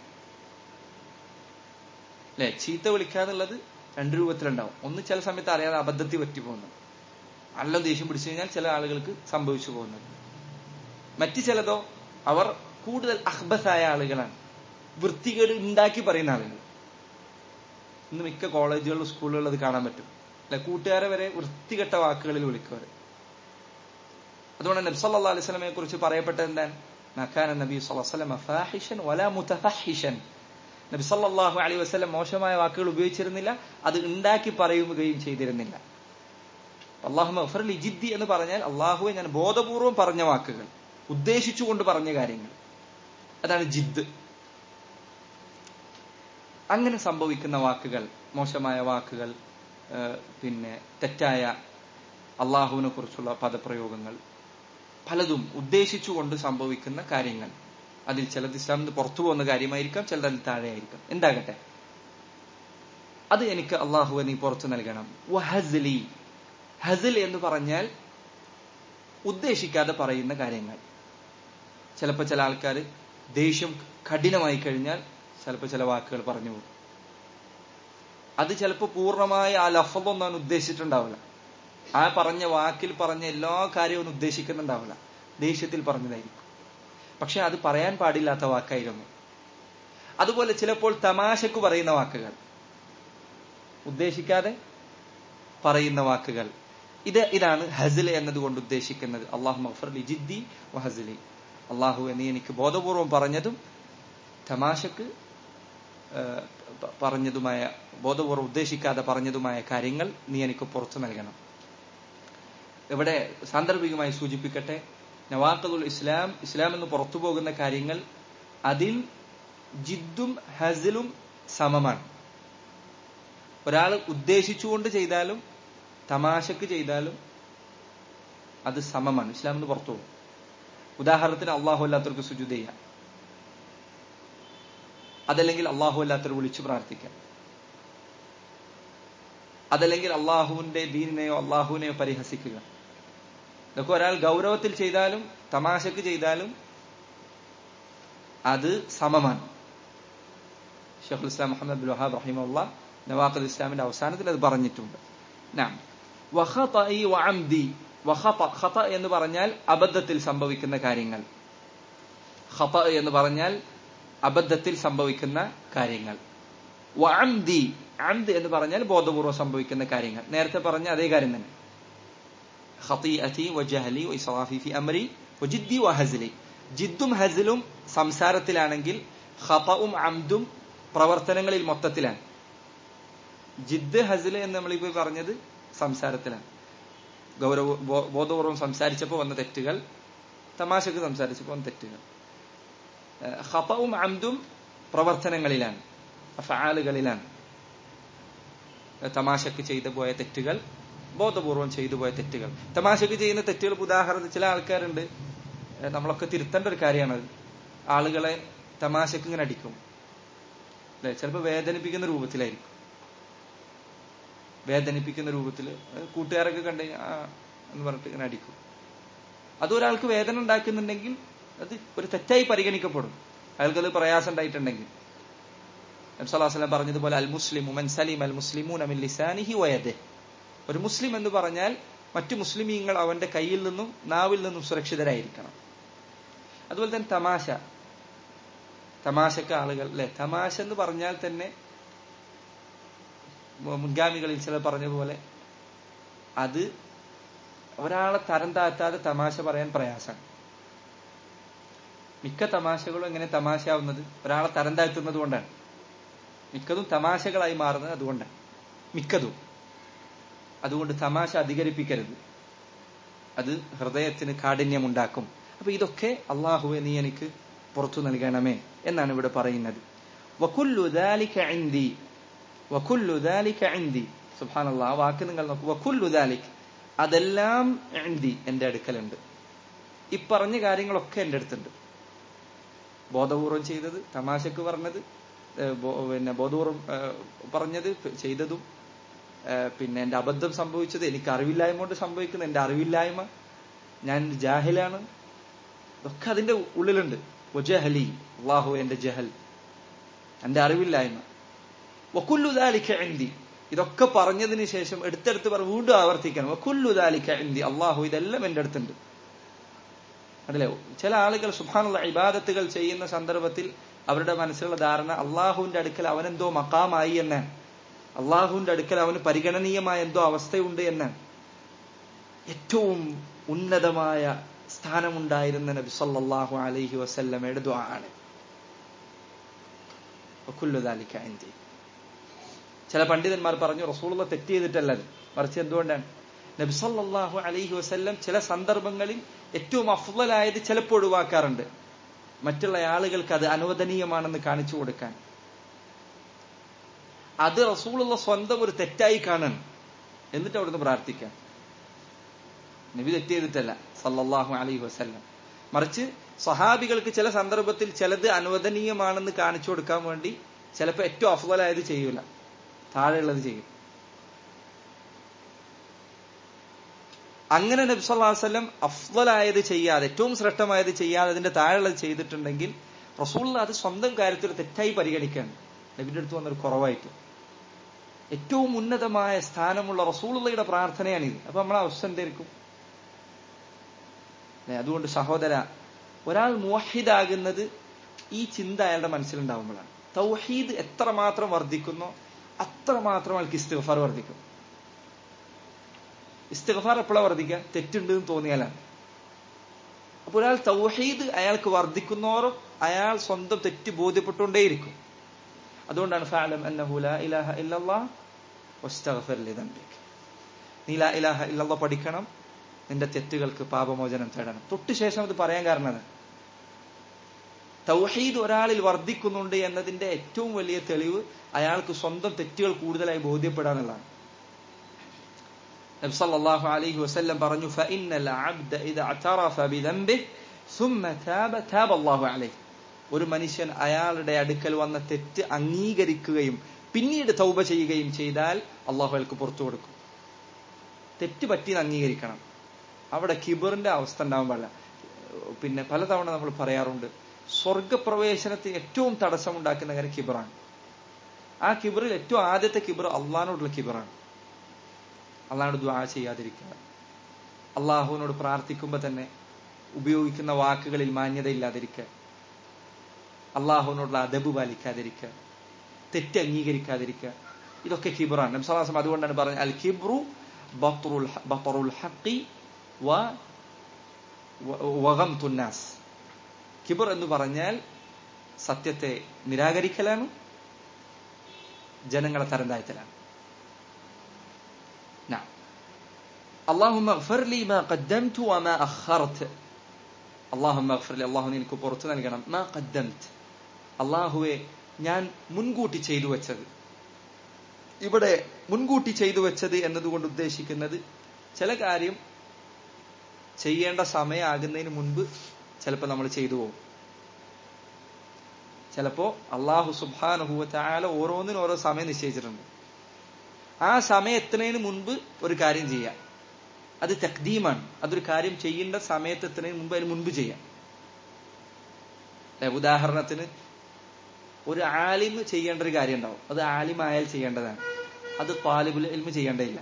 അല്ലെ ചീത്ത വിളിക്കുക എന്നുള്ളത് രണ്ട് രൂപത്തിലുണ്ടാവും ഒന്ന് ചില സമയത്ത് അറിയാതെ അബദ്ധത്തിൽ പറ്റി പോകുന്നത് നല്ല ദേഷ്യം പിടിച്ചു കഴിഞ്ഞാൽ ചില ആളുകൾക്ക് സംഭവിച്ചു പോകുന്നത് മറ്റു ചിലതോ അവർ കൂടുതൽ അഹ്ബസായ ആളുകളാണ് വൃത്തികേട് ഉണ്ടാക്കി പറയുന്ന ആളുകൾ ഇന്ന് മിക്ക കോളേജുകളിലും സ്കൂളുകളിലും അത് കാണാൻ പറ്റും അല്ലെ കൂട്ടുകാരെ വരെ വൃത്തികെട്ട വാക്കുകളിൽ വിളിക്കുക അതുകൊണ്ട് നബി സല്ലല്ലാഹു അലൈഹി വസല്ലമയെ കുറിച്ച് പറയപ്പെട്ടത് എന്താണ് മക്കാന നബി സല്ലല്ലാഹു അലൈഹി വസല്ലം ഫാഹിഷൻ വലാ മുതഫഹിഷൻ നബി സല്ലല്ലാഹു അലൈഹി വസല്ലം മോശമായ വാക്കുകൾ ഉപയോഗിച്ചിരുന്നില്ല അത് ഉണ്ടാക്കി പറയുകയും ചെയ്തിരുന്നില്ല അള്ളാഹു മഫറലി ജിദ്ദി എന്ന് പറഞ്ഞാൽ അള്ളാഹുവെ ഞാൻ ബോധപൂർവം പറഞ്ഞ വാക്കുകൾ ഉദ്ദേശിച്ചുകൊണ്ട് പറഞ്ഞ കാര്യങ്ങൾ അതാണ് ജിദ് അങ്ങനെ സംഭവിക്കുന്ന വാക്കുകൾ മോശമായ വാക്കുകൾ പിന്നെ തെറ്റായ അള്ളാഹുവിനെ കുറിച്ചുള്ള പദപ്രയോഗങ്ങൾ പലതും ഉദ്ദേശിച്ചുകൊണ്ട് സംഭവിക്കുന്ന കാര്യങ്ങൾ അതിൽ ചിലത് ഇസ്ലാമിന് പുറത്തു പോകുന്ന കാര്യമായിരിക്കാം ചിലത് അതിൽ താഴെയായിരിക്കാം എന്താകട്ടെ അത് എനിക്ക് അള്ളാഹുവെ നീ പുറത്തു നൽകണം വഹസ്ലി ഹസിൽ എന്ന് പറഞ്ഞാൽ ഉദ്ദേശിക്കാതെ പറയുന്ന കാര്യങ്ങൾ ചിലപ്പോൾ ചില ആൾക്കാർ ദേഷ്യം കഠിനമായി കഴിഞ്ഞാൽ ചിലപ്പോൾ ചില വാക്കുകൾ പറഞ്ഞു പോകും അത് ചിലപ്പോൾ പൂർണ്ണമായ ആ ലഫതൊന്നും അവൻ ഉദ്ദേശിച്ചിട്ടുണ്ടാവില്ല ആ പറഞ്ഞ വാക്കിൽ പറഞ്ഞ എല്ലാ കാര്യവും ഉദ്ദേശിക്കുന്നുണ്ടാവില്ല ദേഷ്യത്തിൽ പറഞ്ഞതായിരിക്കും പക്ഷെ അത് പറയാൻ പാടില്ലാത്ത വാക്കായിരുന്നു അതുപോലെ ചിലപ്പോൾ തമാശക്ക് പറയുന്ന വാക്കുകൾ ഉദ്ദേശിക്കാതെ പറയുന്ന വാക്കുകൾ ഇത് ഇതാണ് ഹസിൽ എന്നതുകൊണ്ട് ഉദ്ദേശിക്കുന്നത് അള്ളാഹു മഫർലി ജിദ്ദി വഹസിലി അള്ളാഹു നീ എനിക്ക് ബോധപൂർവം പറഞ്ഞതും തമാശക്ക് പറഞ്ഞതുമായ ബോധപൂർവ്വം ഉദ്ദേശിക്കാതെ പറഞ്ഞതുമായ കാര്യങ്ങൾ നീ എനിക്ക് പുറത്തു നൽകണം ഇവിടെ സാന്ദർഭികമായി സൂചിപ്പിക്കട്ടെ നവാഖദുൽ ഇസ്ലാം ഇസ്ലാം എന്ന് പുറത്തു പോകുന്ന കാര്യങ്ങൾ അതിൽ ജിദ്ദും ഹസിലും സമമാണ് ഒരാൾ ഉദ്ദേശിച്ചുകൊണ്ട് ചെയ്താലും തമാശക്ക് ചെയ്താലും അത് സമമാണ് ഇസ്ലാം എന്ന് പുറത്തു പോകും ഉദാഹരണത്തിന് അള്ളാഹു അല്ലാത്തവർക്ക് സുജുദ് ചെയ്യാം അതല്ലെങ്കിൽ അള്ളാഹു അല്ലാത്തവർ വിളിച്ചു പ്രാർത്ഥിക്കാം അതല്ലെങ്കിൽ അള്ളാഹുവിന്റെ ദീനിനെയോ അള്ളാഹുവിനെയോ പരിഹസിക്കുക ഇതൊക്കെ ഒരാൾ ഗൗരവത്തിൽ ചെയ്താലും തമാശക്ക് ചെയ്താലും അത് സമമാണ് ഷെഖുൽ ഇസ്ലാം മുഹമ്മദ് അബ്ദുൽ വഹാബ് റഹിമുള്ള നവാഖുൽ ഇസ്ലാമിന്റെ അവസാനത്തിൽ അത് പറഞ്ഞിട്ടുണ്ട് ഖത എന്ന് പറഞ്ഞാൽ അബദ്ധത്തിൽ സംഭവിക്കുന്ന കാര്യങ്ങൾ ഖത എന്ന് പറഞ്ഞാൽ അബദ്ധത്തിൽ സംഭവിക്കുന്ന കാര്യങ്ങൾ വഅംദി അംദ് എന്ന് പറഞ്ഞാൽ ബോധപൂർവ്വം സംഭവിക്കുന്ന കാര്യങ്ങൾ നേരത്തെ പറഞ്ഞ അതേ കാര്യം തന്നെ ഖതീഅതി വജഹലി വഇസ്റാഫി ഫി അംരി വജിദ്ദി വഹസ്ലി ജിദ്ദും ഹസ്ലും സംസാരത്തിലാണെങ്കിൽ ഖതഉം അംദും പ്രവർത്തനങ്ങളിൽ മൊത്തത്തിലാണ് ജിദ് ഹസിൽ എന്ന് നമ്മളിപ്പോ പറഞ്ഞത് സംസാരത്തിലാണ് ഗൗരവ ബോധപൂർവം സംസാരിച്ചപ്പോൾ വന്ന തെറ്റുകൾ തമാശക്ക് സംസാരിച്ചപ്പോൾ വന്ന തെറ്റുകൾ ഹപ്പവും അംദും പ്രവർത്തനങ്ങളിലാണ് ഫാലുകളിലാണ് തമാശക്ക് ചെയ്തു പോയ തെറ്റുകൾ ബോധപൂർവം ചെയ്തു പോയ തെറ്റുകൾ തമാശക്ക് ചെയ്യുന്ന തെറ്റുകൾ ഉദാഹരണത്തിന് ചില ആൾക്കാരുണ്ട് നമ്മളൊക്കെ തിരുത്തേണ്ട ഒരു കാര്യമാണത് ആളുകളെ തമാശക്ക് ഇങ്ങനെ അടിക്കും അല്ലെ ചിലപ്പോൾ വേദനിപ്പിക്കുന്ന രൂപത്തിലായിരിക്കും വേദനിപ്പിക്കുന്ന രൂപത്തിൽ കൂട്ടുകാരൊക്കെ കണ്ടു ആ എന്ന് പറഞ്ഞിട്ട് ഇങ്ങനെ അടിക്കും അത് ഒരാൾക്ക് വേദന ഉണ്ടാക്കുന്നുണ്ടെങ്കിൽ അത് ഒരു തെറ്റായി പരിഗണിക്കപ്പെടും അയാൾക്കത് പ്രയാസം ഉണ്ടായിട്ടുണ്ടെങ്കിൽ നബ്സല്ലാസ്ലം പറഞ്ഞതുപോലെ അൽ മുസ്ലിം ഉമൻ സലീം അൽ മുസ്ലിമൂൻ അമിൻ ലിസാനിഹി വയദെ ഒരു മുസ്ലിം എന്ന് പറഞ്ഞാൽ മറ്റു മുസ്ലിമീങ്ങൾ അവന്റെ കയ്യിൽ നിന്നും നാവിൽ നിന്നും സുരക്ഷിതരായിരിക്കണം അതുപോലെ തന്നെ തമാശ തമാശക്ക് ആളുകൾ അല്ലെ തമാശ എന്ന് പറഞ്ഞാൽ തന്നെ മുൻഗാമികളിൽ ചിലർ പറഞ്ഞതുപോലെ അത് ഒരാളെ തരം താഴ്ത്താതെ തമാശ പറയാൻ പ്രയാസമാണ് മിക്ക തമാശകളും എങ്ങനെ തമാശയാവുന്നത് ഒരാളെ തരം താഴ്ത്തുന്നത് കൊണ്ടാണ് മിക്കതും തമാശകളായി മാറുന്നത് അതുകൊണ്ടാണ് മിക്കതും അതുകൊണ്ട് തമാശ അധികരിപ്പിക്കരുത് അത് ഹൃദയത്തിന് കാഠിന്യമുണ്ടാക്കും അപ്പൊ ഇതൊക്കെ അള്ളാഹുവെ നീ എനിക്ക് പുറത്തു നൽകണമേ എന്നാണ് ഇവിടെ പറയുന്നത് വകുല്ലു ദാലിക ഇൻദി വകുല്ലു ദാലിക ഇൻദി സുബ്ഹാനല്ലാഹ് ആ വാക്ക് നിങ്ങൾ നോക്കൂ വകുല്ലു ദാലിക് അതെല്ലാം ഇൻദി എന്റെ അടുക്കലുണ്ട് ഈ പറഞ്ഞ കാര്യങ്ങളൊക്കെ എന്റെ അടുത്തുണ്ട് ബോധപൂർവം ചെയ്തത് തമാശക്ക് പറഞ്ഞത് ഏഹ് ബോ- പിന്നെ ബോധപൂർവം ഏഹ് പറഞ്ഞത് ചെയ്തതും ഏഹ് പിന്നെ എന്റെ അബദ്ധം സംഭവിച്ചത് എനിക്ക് അറിവില്ലായ്മ കൊണ്ട് സംഭവിക്കുന്ന എന്റെ അറിവില്ലായ്മ ഞാൻ ജാഹിലാണ് ഇതൊക്കെ അതിന്റെ ഉള്ളിലുണ്ട് വജഹലി അള്ളാഹു എന്റെ ജഹൽ എന്റെ അറിവില്ലായ്മ വക്കുല്ലു ദാലിക ഇന്ദി ഇതൊക്കെ പറഞ്ഞതിന് ശേഷം എടുത്തെടുത്ത് പറ വീണ്ടും ആവർത്തിക്കണം വക്കുല്ലു ദാലിക ഇന്ദി അള്ളാഹു ഇതെല്ലാം എന്റെ അടുത്തുണ്ട് അല്ലേ ചില ആളുകൾ സുബാനുള്ള ഇബാദത്തുകൾ ചെയ്യുന്ന സന്ദർഭത്തിൽ അവരുടെ മനസ്സിലുള്ള ധാരണ അള്ളാഹുവിന്റെ അടുക്കൽ അവനെന്തോ മക്കാമായി എന്നാണ് അള്ളാഹുവിന്റെ അടുക്കൽ അവന് പരിഗണനീയമായ എന്തോ അവസ്ഥയുണ്ട് എന്നാണ് ഏറ്റവും ഉന്നതമായ സ്ഥാനമുണ്ടായിരുന്ന നബി സല്ലല്ലാഹു അലൈഹി വസല്ലമയുടെ ദുആ ആണ് വക്കുല്ലു ദാലിക ഇന്ദി ചില പണ്ഡിതന്മാർ പറഞ്ഞു റസൂലുള്ള തെറ്റ് ചെയ്തിട്ടല്ല അത്. മറിച്ച് എന്തുകൊണ്ടാണ് നബി സല്ലല്ലാഹു അലൈഹി വസല്ലം ചില സന്ദർഭങ്ങളിൽ ഏറ്റവും അഫ്ളലായത് ചിലപ്പോൾ ഒഴിവാക്കാറുണ്ട് മറ്റുള്ള ആളുകൾക്ക് അത് അനുവദനീയമാണെന്ന് കാണിച്ചു കൊടുക്കാൻ അത് റസൂലുള്ള സ്വന്തം ഒരു തെറ്റായി കാണണം എന്നിട്ട് അവിടുന്ന് പ്രാർത്ഥിക്കാം നബി തെറ്റ് ചെയ്തിട്ടല്ല സല്ലല്ലാഹു അലൈഹി വസല്ലം മറിച്ച് സഹാബികൾക്ക് ചില സന്ദർഭത്തിൽ ചിലത് അനുവദനീയമാണെന്ന് കാണിച്ചു കൊടുക്കാൻ വേണ്ടി ചിലപ്പോൾ ഏറ്റവും അഫ്വലായത് ചെയ്യൂല താഴെയുള്ളത് ചെയ്യും അങ്ങനെ നബി സല്ലല്ലാഹു അലൈഹി വസല്ലം അഫ്വലായത് ചെയ്യാതെ ഏറ്റവും ശ്രേഷ്ഠമായത് ചെയ്യാതെ അതിന്റെ താഴെയുള്ളത് ചെയ്തിട്ടുണ്ടെങ്കിൽ റസൂള്ള അത് സ്വന്തം കാര്യത്തിൽ തെറ്റായി പരിഗണിക്കാൻ നബിന്റെ അടുത്ത് വന്നൊരു കുറവായിട്ട് ഏറ്റവും ഉന്നതമായ സ്ഥാനമുള്ള റസൂളുള്ളയുടെ പ്രാർത്ഥനയാണിത് അപ്പൊ നമ്മളെ അവസ്ഥ എന്തായിരിക്കും അല്ലേ? അതുകൊണ്ട് സഹോദര ഒരാൾ മുവഹിദാകുന്നത് ഈ ചിന്ത അയാളുടെ മനസ്സിലുണ്ടാവുമ്പോഴാണ് തൗഹീദ് എത്രമാത്രം വർദ്ധിക്കുന്നോ അത്രമാത്രം അയാൾക്ക് ഇസ്തിഗ്ഫാർ വർദ്ധിക്കും ഇസ്തിഗ്ഫാർ എപ്പോഴാണ് വർദ്ധിക്കുക തെറ്റുണ്ട് എന്ന് തോന്നിയാലാണ് അപ്പോൾ ഒരാൾ തൗഹീദ് അയാൾക്ക് വർദ്ധിക്കുന്നോറും അയാൾ സ്വന്തം തെറ്റ് ബോധ്യപ്പെട്ടുകൊണ്ടേയിരിക്കും അതുകൊണ്ടാണ് ഫഅലം അന്നഹു ലാ ഇലാഹ ഇല്ലല്ലാഹ് വസ്തഗ്ഫിർ ലിദംബിക് നീ ലാ ഇലാഹ ഇല്ലല്ലാഹ് പഠിക്കണം നിന്റെ തെറ്റുകൾക്ക് പാപമോചനം തേടണം തൊട്ട് ശേഷം അത് പറയാൻ കാരണം അതാണ്. തൗഹീദ് ഒരാളിൽ വർദ്ധിക്കുന്നുണ്ട് എന്നതിന്റെ ഏറ്റവും വലിയ തെളിവ് അയാൾക്ക് സ്വന്തം തെറ്റുകൾ കൂടുതലായി ബോധ്യപ്പെടാന്നുള്ളതാണ് നബി സല്ലല്ലാഹു അലൈഹി വസല്ലം പറഞ്ഞു ഫഇന്നൽ അബ്ദ ഇദ അതറഫ ബിദംബിഹി ثم تاب تاب الله عليه ഒരു മനുഷ്യൻ അയാളുടെ അടുക്കൽ വന്ന തെറ്റ് അംഗീകരിക്കുകയും പിന്നീട് തൗബ ചെയ്യുകയും ചെയ്താൽ അള്ളാഹു അയാൾക്ക് പുറത്തു കൊടുക്കും തെറ്റ് പറ്റിയത് അംഗീകരിക്കണം അവിടെ കിബറിന്റെ അവസ്ഥ ഉണ്ടാവാൻ പാടില്ല പിന്നെ പലതവണ നമ്മൾ പറയാറുണ്ട് സ്വർഗപ്രവേശനത്തിന് ഏറ്റവും തടസ്സമുണ്ടാക്കുന്ന കാര്യം കിബറാണ് ആ കിബറിൽ ഏറ്റവും ആദ്യത്തെ കിബർ അള്ളഹാനോടുള്ള കിബറാണ് അള്ളഹാനോട് ദ്വാ ചെയ്യാതിരിക്കുക അള്ളാഹുവിനോട് പ്രാർത്ഥിക്കുമ്പോൾ തന്നെ ഉപയോഗിക്കുന്ന വാക്കുകളിൽ മാന്യത ഇല്ലാതിരിക്കുക അള്ളാഹുവിനോടുള്ള അദബ് പാലിക്കാതിരിക്കുക തെറ്റ് അംഗീകരിക്കാതിരിക്കുക ഇതൊക്കെ കിബറാണ് നബ്സലാസം അതുകൊണ്ടാണ് പറഞ്ഞത് അൽ കിബ്രു ബത്റുൽ ഹ- ബത്റുൽ ഹഖി വ വ- വഗംതു നാസ് കിബർ എന്ന് പറഞ്ഞാൽ സത്യത്തെ നിരാകരിക്കലാണ് ജനങ്ങളെ തരം താഴ്ത്തലാണ് نعم اللهم اغفر لي ما قدمت وما أخرت اللهم اغفر لي الله നിനക്ക് പുറത്തു നൽകണം ما قدمت അള്ളാഹുവെ ഞാൻ മുൻകൂട്ടി ചെയ്തു വെച്ചത് ഇവിടെ മുൻകൂട്ടി ചെയ്തു വെച്ചത് എന്നതുകൊണ്ട് ഉദ്ദേശിക്കുന്നത് ചില കാര്യം ചെയ്യേണ്ട സമയമാകുന്നതിന് മുൻപ് ചിലപ്പോൾ നമ്മൾ ചെയ്തു പോകും ചിലപ്പോ അള്ളാഹു സുബാനുഭൂവത്തായാലും ഓരോന്നിനും ഓരോ സമയം നിശ്ചയിച്ചിട്ടുണ്ട് ആ സമയം എത്തുന്നതിന് മുൻപ് ഒരു കാര്യം ചെയ്യാം അത് തക്ദീമാണ് അതൊരു കാര്യം ചെയ്യേണ്ട സമയത്ത് എത്തുന്നതിന് മുമ്പ് അതിന് മുൻപ് ചെയ്യാം ഏ, ഉദാഹരണത്തിന് ഒരു ആലിം ചെയ്യേണ്ട ഒരു കാര്യം ഉണ്ടാവും അത് ആലിമായാൽ ചെയ്യേണ്ടതാണ് അത് താലിബുൽ ഇൽമ് ചെയ്യേണ്ടതില്ല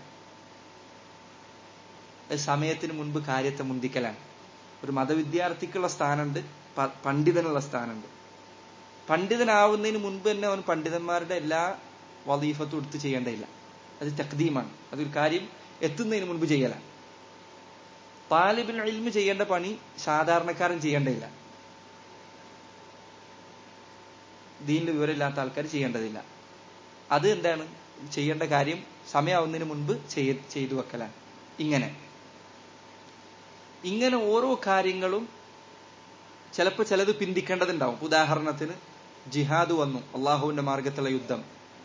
അത് സമയത്തിന് മുൻപ് കാര്യത്തെ മുന്തിക്കലാണ് ഒരു മതവിദ്യാർത്ഥിക്കുള്ള സ്ഥാനമുണ്ട് പ- പണ്ഡിതനുള്ള സ്ഥാനമുണ്ട് പണ്ഡിതനാവുന്നതിന് മുൻപ് തന്നെ അവൻ പണ്ഡിതന്മാരുടെ എല്ലാ വലീഫത്തും എടുത്ത് ചെയ്യേണ്ടതില്ല അത് തക്ദീമാണ് അതൊരു കാര്യം എത്തുന്നതിന് മുൻപ് ചെയ്യലാണ് താലിബിൽ ഇൽമ് ചെയ്യേണ്ട പണി സാധാരണക്കാരൻ ചെയ്യേണ്ടതില്ല ദീനിൽ വിവരമില്ലാത്ത ആൾക്കാർ ചെയ്യേണ്ടതില്ല അത് എന്താണ് ചെയ്യേണ്ട കാര്യം സമയമാവുന്നതിന് മുൻപ് ചെയ്യ- ചെയ്തു വെക്കലാണ് ഇങ്ങനെ ഇങ്ങനെ ഓരോ കാര്യങ്ങളും ചിലപ്പോൾ ചിലത് പിന്തിക്കേണ്ടതുണ്ടാവും ഉദാഹരണത്തിന് ജിഹാദ് വന്നു അള്ളാഹുവിന്റെ മാർഗത്തിലുള്ള യുദ്ധം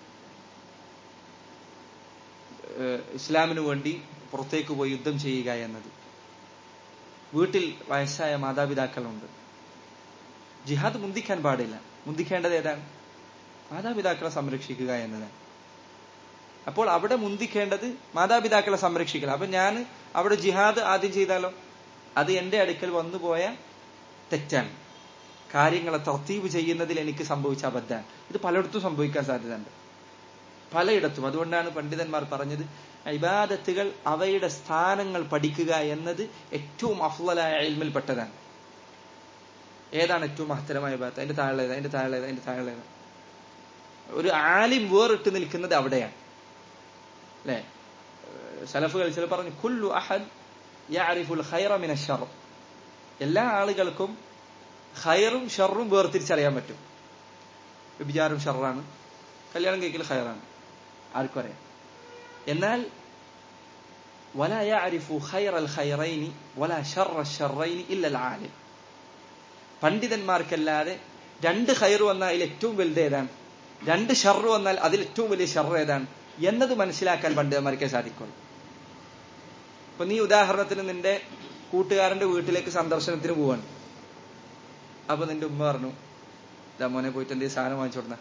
ഏഹ് ഇസ്ലാമിനു വേണ്ടി പുറത്തേക്ക് പോയി യുദ്ധം ചെയ്യുക എന്നത് വീട്ടിൽ വയസ്സായ മാതാപിതാക്കളുണ്ട് ജിഹാദ് മുന്തിക്കാൻ പാടില്ല മുന്തിക്കേണ്ടത് ഏതാണ് മാതാപിതാക്കളെ സംരക്ഷിക്കുക എന്നതാണ് അപ്പോൾ അവിടെ മുന്തിക്കേണ്ടത് മാതാപിതാക്കളെ സംരക്ഷിക്കൽ അപ്പൊ ഞാൻ അവിടെ ജിഹാദ് ആദ്യം ചെയ്താലോ അത് എന്റെ അടുക്കൽ വന്നുപോയ തെറ്റാണ് കാര്യങ്ങളെ തർത്തീവ് ചെയ്യുന്നതിൽ എനിക്ക് സംഭവിച്ച അബദ്ധാണ് ഇത് പലയിടത്തും സംഭവിക്കാൻ സാധ്യതയുണ്ട് പലയിടത്തും അതുകൊണ്ടാണ് പണ്ഡിതന്മാർ പറഞ്ഞത് ഇബാദത്തുകൾ അവയുടെ സ്ഥാനങ്ങൾ പഠിക്കുക എന്നത് ഏറ്റവും അഫ്ലലായ ഇൽമിൽപ്പെട്ടതാണ് ഏതാണ് ഏറ്റവും മഹത്തരമായ ഇബാദത്ത് അതിന്റെ താഴെ അതിന്റെ താഴെ അതിന്റെ താഴെ ഒരു ആലിം വേറിട്ട് നിൽക്കുന്നത് അവിടെയാണ് അല്ലെ സലഫുകൾ ചില പറഞ്ഞു കുല്ലു അഹദ് യഅരിഫുൽ ഖൈറ മിന ഷർ എല്ലാ ആളുകൾക്കും ഖൈറും ഷറും വേർതിരിച്ചറിയാൻ പറ്റും വിചാരം ഷറാണ് കല്യാണം കഴിക്കൽ ഖൈറാണ് ആർക്കും അറിയാം എന്നാൽ ولا يعرف خير الخيرين ولا شر الشرين إلا العالم പണ്ഡിതന്മാർക്കല്ലാതെ രണ്ട് ഖൈർ വന്നാൽ അതിൽ ഏറ്റവും വലുത് ഏതാണ് രണ്ട് ഷർറ് വന്നാൽ അതിൽ ഏറ്റവും വലിയ ഷർ ഏതാണ് എന്നത് മനസ്സിലാക്കാൻ പണ്ഡിതന്മാർക്കേ സാധിക്കുള്ളൂ ഇപ്പൊ നീ ഉദാഹരണത്തിന് നിന്റെ കൂട്ടുകാരന്റെ വീട്ടിലേക്ക് സന്ദർശനത്തിന് പോവാണ് അപ്പൊ നിന്റെ ഉമ്മ പറഞ്ഞു ഇതാ മോനെ പോയിട്ട് എന്തെങ്കിലും സാധനം വാങ്ങിച്ചു കൊടുന്ന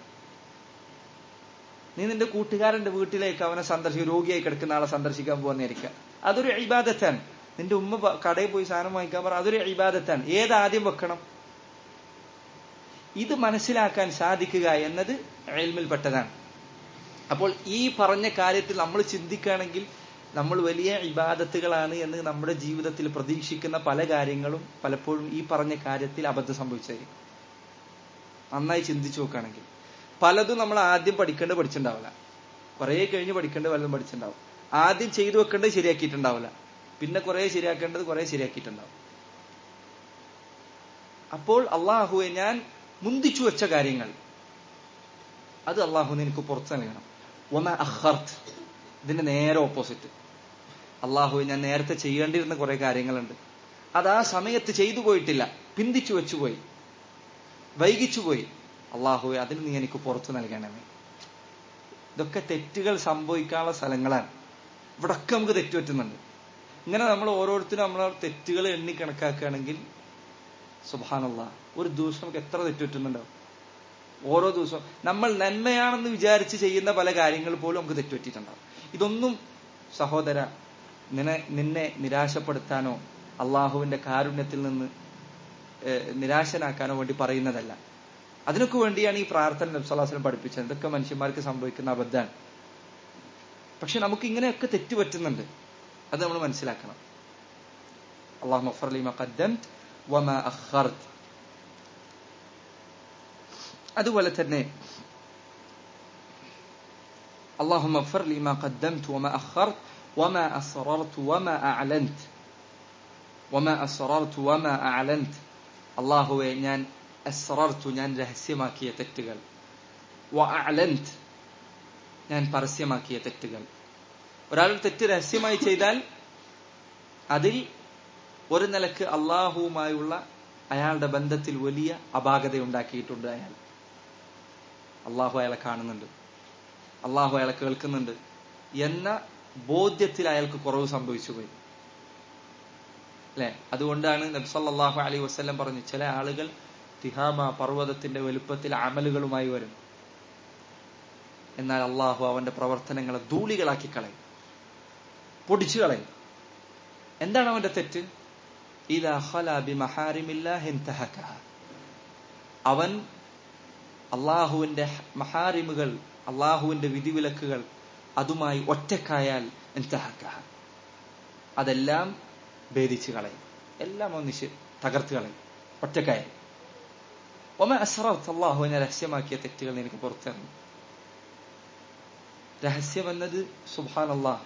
നീ നിന്റെ കൂട്ടുകാരന്റെ വീട്ടിലേക്ക് അവനെ സന്ദർശിക്കും രോഗിയായി കിടക്കുന്ന ആളെ സന്ദർശിക്കാൻ പോകുന്നതായിരിക്കാം അതൊരു ഇബാദത്താണ് നിന്റെ ഉമ്മ കടയിൽ പോയി സാധനം വാങ്ങിക്കാൻ പറ അതൊരു ഇബാദത്താണ് ഏതാദ്യം വെക്കണം ഇത് മനസ്സിലാക്കാൻ സാധിക്കുക എന്നത് എൽമിൽപ്പെട്ടതാണ് അപ്പോൾ ഈ പറഞ്ഞ കാര്യത്തിൽ നമ്മൾ ചിന്തിക്കുകയാണെങ്കിൽ നമ്മൾ വലിയ ഇബാദത്തുകളാണ് എന്ന് നമ്മുടെ ജീവിതത്തിൽ പ്രതീക്ഷിക്കുന്ന പല കാര്യങ്ങളും പലപ്പോഴും ഈ പറഞ്ഞ കാര്യത്തിൽ അബദ്ധം സംഭവിച്ചായിരിക്കും നന്നായി ചിന്തിച്ചു നോക്കുകയാണെങ്കിൽ പലതും നമ്മൾ ആദ്യം പഠിക്കേണ്ടത് പഠിച്ചിട്ടുണ്ടാവില്ല കുറെ കഴിഞ്ഞ് പഠിക്കേണ്ടത് പലതും പഠിച്ചിട്ടുണ്ടാവും ആദ്യം ചെയ്തു വെക്കേണ്ടത് ശരിയാക്കിയിട്ടുണ്ടാവില്ല പിന്നെ കുറെ ശരിയാക്കേണ്ടത് കുറെ ശരിയാക്കിയിട്ടുണ്ടാവും അപ്പോൾ അള്ളാഹുവെ ഞാൻ മുന്തിച്ചു വെച്ച കാര്യങ്ങൾ അത് അള്ളാഹു നിനക്ക് പുറത്തു നൽകണം ഒമ അഹർത്ത് ഇതിന്റെ നേരെ ഓപ്പോസിറ്റ് അള്ളാഹു ഞാൻ നേരത്തെ ചെയ്യേണ്ടിയിരുന്ന കുറെ കാര്യങ്ങളുണ്ട് അത് ആ സമയത്ത് ചെയ്തു പോയിട്ടില്ല പിന്തിച്ചു വെച്ചുപോയി വൈകിച്ചുപോയി അള്ളാഹു അതിന് നീ എനിക്ക് പുറത്തു നൽകണമേ ഇതൊക്കെ തെറ്റുകൾ സംഭവിക്കാനുള്ള സ്ഥലങ്ങളാണ് ഇവിടൊക്കെ നമുക്ക് തെറ്റുപറ്റുന്നുണ്ട് ഇങ്ങനെ നമ്മൾ ഓരോരുത്തരും നമ്മളെ തെറ്റുകൾ എണ്ണി കണക്കാക്കുകയാണെങ്കിൽ സുബാനുള്ള ഒരു ദിവസം നമുക്ക് എത്ര തെറ്റുപറ്റുന്നുണ്ടാവും ഓരോ ദിവസവും നമ്മൾ നന്മയാണെന്ന് വിചാരിച്ച് ചെയ്യുന്ന പല കാര്യങ്ങൾ പോലും നമുക്ക് തെറ്റുപറ്റിയിട്ടുണ്ടാവും ഇതൊന്നും സഹോദര നിന്നെ നിന്നെ നിരാശപ്പെടുത്താനോ അള്ളാഹുവിന്റെ കാരുണ്യത്തിൽ നിന്ന് നിരാശനാക്കാനോ വേണ്ടി പറയുന്നതല്ല അതിനൊക്കെ വേണ്ടിയാണ് ഈ പ്രാർത്ഥന നബ്സലാസ്ലം പഠിപ്പിച്ചത് ഇതൊക്കെ മനുഷ്യന്മാർക്ക് സംഭവിക്കുന്ന അബദ്ധാണ് പക്ഷെ നമുക്ക് ഇങ്ങനെയൊക്കെ തെറ്റുപറ്റുന്നുണ്ട് അത് നമ്മൾ മനസ്സിലാക്കണം അള്ളാഹു മഫർലി മഖദ്ദംത് വമ അഖർത് അതുപോലെ തന്നെ اللهم اغفر لي ما قدمت وما أخرت وما أسررت وما أعلنت وما أسررت وما أعلنت الله ഞാൻ അസ്റർtu ഞാൻ രഹസ്യമാക്കിയ തെറ്റുകൾ വ അഅലൻത് ഞാൻ പരസ്യമാക്കിയ തെറ്റുകൾ ഒരാൾ തെറ്റ് രഹസ്യമായി ചെയ്താൽ അതിൽ ഒരു നിലക്ക് അള്ളാഹുവുമായുള്ള അയാളുടെ ബന്ധത്തിൽ വലിയ അപാകത ഉണ്ടാക്കിയിട്ടുണ്ട് അയാൾ അള്ളാഹു അയാളെ കാണുന്നുണ്ട് അള്ളാഹു അയാളെ കേൾക്കുന്നുണ്ട് എന്ന ബോധ്യത്തിൽ അയാൾക്ക് കുറവ് സംഭവിച്ചു പോയി അല്ലെ അതുകൊണ്ടാണ് നബ്സല്ലാഹു അലൈ വസ്ലം പറഞ്ഞു ചില ആളുകൾ തിഹാമ പർവ്വതത്തിന്റെ വലുപ്പത്തിൽ അമലുകളുമായി വരും എന്നാൽ അള്ളാഹു അവന്റെ പ്രവർത്തനങ്ങളെ ധൂളികളാക്കി കളയും പൊടിച്ചു കളയും എന്താണ് അവന്റെ തെറ്റ് ഇതാ അവൻ അള്ളാഹുവിന്റെ മഹാരിമുകൾ അള്ളാഹുവിന്റെ വിധിവിലക്കുകൾ അതുമായി ഒറ്റക്കായാൽ അതെല്ലാം ഭേദിച്ചു കളയും എല്ലാം ഒന്നിച്ച് തകർത്ത് കളയും ഒറ്റക്കായാൽ ഒമ അസ്റർത്ത് അള്ളാഹുവിനെ രഹസ്യമാക്കിയ തെറ്റുകൾ നിനക്ക് പുറത്തിറങ്ങി രഹസ്യം എന്നത് സുബാൻ അള്ളാഹ്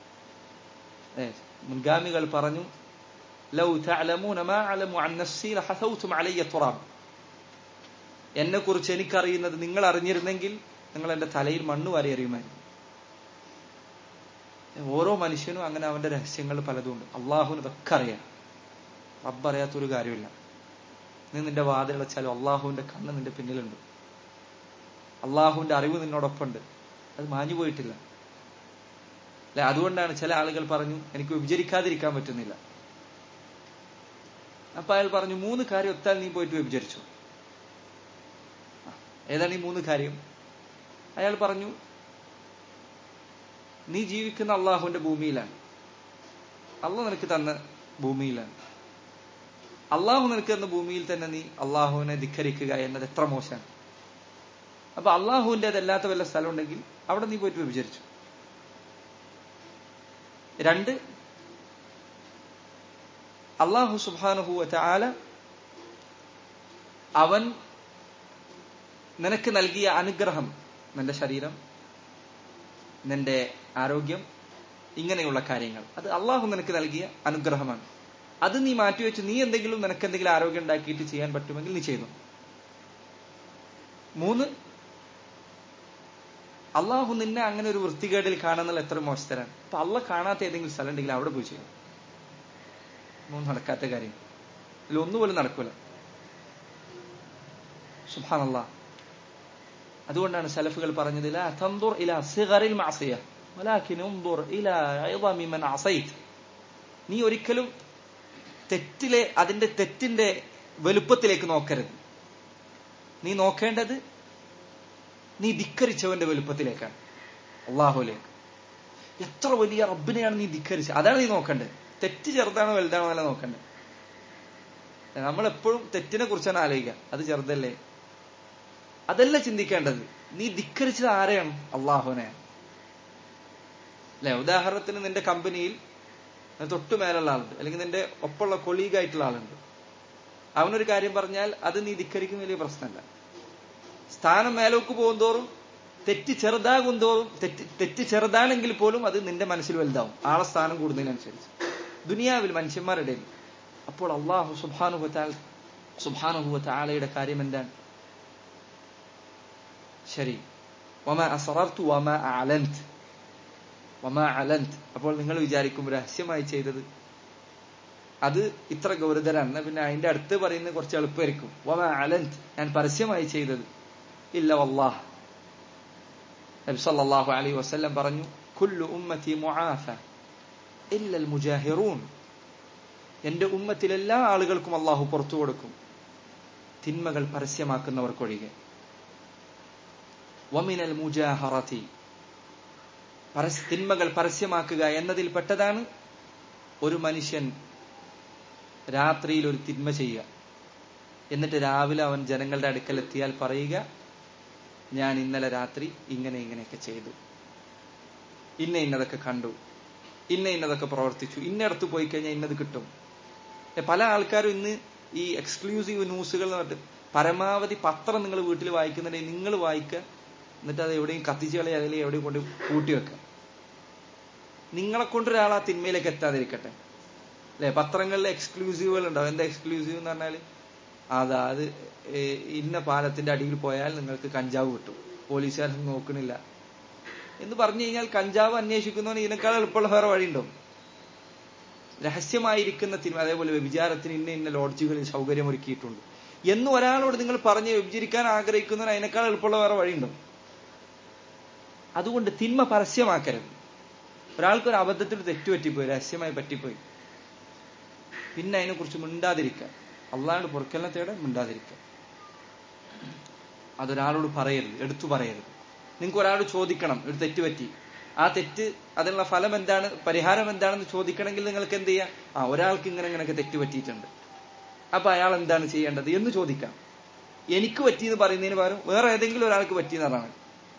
മുൻഗാമികൾ പറഞ്ഞു ലൗ തഅലമൂന മാ അലമു അൻ നഫ്സി ലഹസൗതും അലയ്യ തുറാബ് എന്നെ കുറിച്ച് എനിക്കറിയുന്നത് നിങ്ങൾ അറിഞ്ഞിരുന്നെങ്കിൽ നിങ്ങൾ എന്റെ തലയിൽ മണ്ണ് വാരി അറിയുമായിരുന്നു ഓരോ മനുഷ്യനും അങ്ങനെ അവന്റെ രഹസ്യങ്ങൾ പലതുണ്ട് അള്ളാഹുവിന് ഇതൊക്കെ അറിയാം റബ്ബ് അറിയാത്തൊരു കാര്യമില്ല നീ നിന്റെ വാതിൽ വെച്ചാലും അള്ളാഹുവിന്റെ കണ്ണ് നിന്റെ പിന്നിലുണ്ട് അള്ളാഹുവിന്റെ അറിവ് നിന്നോടൊപ്പമുണ്ട് അത് മാഞ്ഞു പോയിട്ടില്ല അല്ലെ അതുകൊണ്ടാണ് ചില ആളുകൾ പറഞ്ഞു എനിക്ക് വിഭജിക്കാതിരിക്കാൻ പറ്റുന്നില്ല അപ്പൊ അയാൾ പറഞ്ഞു മൂന്ന് കാര്യം ഒത്താൽ നീ പോയിട്ട് വിഭജിച്ചു ഏതാണ് ഈ മൂന്ന് കാര്യം അയാൾ പറഞ്ഞു നീ ജീവിക്കുന്ന അള്ളാഹുവിന്റെ ഭൂമിയിലാണ് അള്ളാഹ് നിനക്ക് തന്ന ഭൂമിയിലാണ് അള്ളാഹു നിനക്ക് തന്ന ഭൂമിയിൽ തന്നെ നീ അള്ളാഹുവിനെ ധിക്കരിക്കുക എന്നത് എത്ര മോശമാണ് അപ്പൊ അള്ളാഹുവിൻ്റെതല്ലാത്ത വല്ല സ്ഥലം ഉണ്ടെങ്കിൽ അവിടെ നീ പോയിട്ട് വിചാരിച്ചു രണ്ട് അള്ളാഹു സുബാനുഹുവ ആല അവൻ നിനക്ക് നൽകിയ അനുഗ്രഹം നിന്റെ ശരീരം നിന്റെ ആരോഗ്യം ഇങ്ങനെയുള്ള കാര്യങ്ങൾ അത് അള്ളാഹു നിനക്ക് നൽകിയ അനുഗ്രഹമാണ് അത് നീ മാറ്റിവെച്ച് നീ എന്തെങ്കിലും നിനക്ക് എന്തെങ്കിലും ആരോഗ്യം ഉണ്ടാക്കിയിട്ട് ചെയ്യാൻ പറ്റുമെങ്കിൽ നീ ചെയ്തു മൂന്ന് അള്ളാഹു നിന്നെ അങ്ങനെ ഒരു വൃത്തികേടിൽ കാണുന്നത് എത്ര മോശത്തരാണ് അപ്പൊ അള്ള കാണാത്ത ഏതെങ്കിലും സ്ഥലം ഉണ്ടെങ്കിൽ അവിടെ പോയി ചെയ്യും മൂന്ന് നടക്കാത്ത കാര്യം ഇതിൽ ഒന്നുപോലും നടക്കൂല സുഹാനല്ല അതുകൊണ്ടാണ് സലഫുകൾ പറഞ്ഞത് ലാ തന്ദുർ ഇലാ സിഗറിൽ മാസിയ വലാകിൻ ഉൻദുർ ഇലാ ഇളമി മൻ അസൈത് നീ ഒരിക്കലും തെറ്റിലെ അതിന്റെ തെറ്റിന്റെ വലുപ്പത്തിലേക്ക് നോക്കരുത് നീ നോക്കേണ്ടത് നീ ധിക്കരിച്ചവന്റെ വലുപ്പത്തിലേക്കാണ് അള്ളാഹുലേക്ക് എത്ര വലിയ റബ്ബിനെയാണ് നീ ധിക്കരിച്ചത് അതാണ് നീ നോക്കേണ്ടത് തെറ്റ് ചെറുതാണോ വലുതാണോ എന്നല്ല നോക്കേണ്ടത് നമ്മളെപ്പോഴും തെറ്റിനെ കുറിച്ചാണ് ആലോചിക്കുക അത് ചെറുതല്ലേ അതല്ല ചിന്തിക്കേണ്ടത് നീ ധിക്കരിച്ചത് ആരെയാണ് അള്ളാഹുവിനെ അല്ലെ ഉദാഹരണത്തിന് നിന്റെ കമ്പനിയിൽ തൊട്ടു മേലുള്ള ആളുണ്ട് അല്ലെങ്കിൽ നിന്റെ ഒപ്പമുള്ള കൊളീഗായിട്ടുള്ള ആളുണ്ട് അവനൊരു കാര്യം പറഞ്ഞാൽ അത് നീ ധിക്കരിക്കുന്ന വലിയ പ്രശ്നമല്ല സ്ഥാനം മേലോക്ക് പോകുന്തോറും തെറ്റ് ചെറുതാകും തോറും തെറ്റ് തെറ്റ് ചെറുതാണെങ്കിൽ പോലും അത് നിന്റെ മനസ്സിൽ വലുതാവും ആളെ സ്ഥാനം കൂടുന്നതിനനുസരിച്ച് ദുനിയാവിൽ മനുഷ്യന്മാരുടെ അപ്പോൾ അള്ളാഹു സുബാനുഹത്താൽ സുബാനുഹുവത്ത ആലയുടെ കാര്യം എന്താണ് ശരി വമ അസറർത്തു വമ അലന്ത് വമ അലന്ത് അപ്പോൾ നിങ്ങൾ വിചാരിക്കും രഹസ്യമായി ചെയ്തത് അത് ഇത്ര ഗൗരവതരാണ് പിന്നെ അതിന്റെ അടുത്ത് പറയുന്നത് കുറച്ച് എളുപ്പമായിരിക്കും വമ അലന്ത് ഞാൻ പരസ്യമായി ചെയ്തത് ഇല്ല വല്ലാഹ് നബി സല്ലല്ലാഹു അലൈഹി വസല്ലം പറഞ്ഞു കുല്ലു ഉമ്മത്തി മുആഫ ഇല്ലൽ മുജാഹിറൂൻ എന്റെ ഉമ്മത്തിൽ എല്ലാ ആളുകൾക്കും അള്ളാഹു പുറത്തു കൊടുക്കും തിന്മകൾ പരസ്യമാക്കുന്നവർക്കൊഴികെ വമിനൽ മുജാഹറത്തി പരസ് തിന്മകൾ പരസ്യമാക്കുക എന്നതിൽ പെട്ടതാണ് ഒരു മനുഷ്യൻ രാത്രിയിൽ ഒരു തിന്മ ചെയ്യുക എന്നിട്ട് രാവിലെ അവൻ ജനങ്ങളുടെ അടുക്കൽ എത്തിയാൽ പറയുക ഞാൻ ഇന്നലെ രാത്രി ഇങ്ങനെ ഇങ്ങനെയൊക്കെ ചെയ്തു ഇന്ന ഇന്നതൊക്കെ കണ്ടു ഇന്ന ഇന്നതൊക്കെ പ്രവർത്തിച്ചു ഇന്നടത്ത് പോയി കഴിഞ്ഞാൽ ഇന്നത് കിട്ടും പല ആൾക്കാരും ഇന്ന് ഈ എക്സ്ക്ലൂസീവ് ന്യൂസുകൾ എന്ന് പറഞ്ഞിട്ട് പരമാവധി പത്രം നിങ്ങൾ വീട്ടിൽ വായിക്കുന്നുണ്ടെങ്കിൽ നിങ്ങൾ വായിക്കുക എന്നിട്ട് അത് എവിടെയും കത്തിച്ച് കളയുക അല്ലെങ്കിൽ എവിടെയും കൊണ്ട് കൂട്ടി വെക്കുക നിങ്ങളെ കൊണ്ട് ഒരാൾ ആ തിന്മയിലേക്ക് എത്താതിരിക്കട്ടെ അല്ലെ പത്രങ്ങളിലെ എക്സ്ക്ലൂസീവുകൾ ഉണ്ടാവും എന്താ എക്സ്ക്ലൂസീവ് എന്ന് പറഞ്ഞാൽ അതാ അത് ഇന്ന പാലത്തിന്റെ അടിയിൽ പോയാൽ നിങ്ങൾക്ക് കഞ്ചാവ് കിട്ടും പോലീസുകാരൊന്നും നോക്കണില്ല എന്ന് പറഞ്ഞു കഴിഞ്ഞാൽ കഞ്ചാവ് അന്വേഷിക്കുന്നവന് ഇതിനേക്കാൾ എളുപ്പമുള്ള വേറെ വഴിയുണ്ടോ രഹസ്യമായിരിക്കുന്ന തിന്മ അതേപോലെ വ്യഭിചാരത്തിന് ഇന്ന ഇന്ന ലോഡ്ജുകളിൽ സൗകര്യമൊരുക്കിയിട്ടുണ്ട് എന്ന് ഒരാളോട് നിങ്ങൾ പറഞ്ഞ് വ്യഭിചരിക്കാൻ ആഗ്രഹിക്കുന്നവന് അതിനേക്കാൾ എളുപ്പമുള്ള വേറെ വഴിയുണ്ടോ അതുകൊണ്ട് തിന്മ പരസ്യമാക്കരുത് ഒരാൾക്ക് ഒരു അബദ്ധത്തിൽ തെറ്റുപറ്റിപ്പോയി രഹസ്യമായി പറ്റിപ്പോയി പിന്നെ അതിനെക്കുറിച്ച് മിണ്ടാതിരിക്കുക അള്ളാഹുടെ പൊറുക്കലിനെ തേടെ മിണ്ടാതിരിക്കുക അതൊരാളോട് പറയരുത് എടുത്തു പറയരുത് നിങ്ങൾക്ക് ഒരാളോട് ചോദിക്കണം ഒരു തെറ്റ് പറ്റി ആ തെറ്റ് അതിനുള്ള ഫലം എന്താണ് പരിഹാരം എന്താണെന്ന് ചോദിക്കണമെങ്കിൽ നിങ്ങൾക്ക് എന്ത് ചെയ്യാം ആ ഒരാൾക്ക് ഇങ്ങനെ ഇങ്ങനെയൊക്കെ തെറ്റ് പറ്റിയിട്ടുണ്ട് അപ്പൊ അയാൾ എന്താണ് ചെയ്യേണ്ടത് എന്ന് ചോദിക്കാം എനിക്ക് പറ്റിയെന്ന് പറയുന്നതിന് പകരം വേറെ ഏതെങ്കിലും ഒരാൾക്ക് പറ്റിയെന്നതാണ്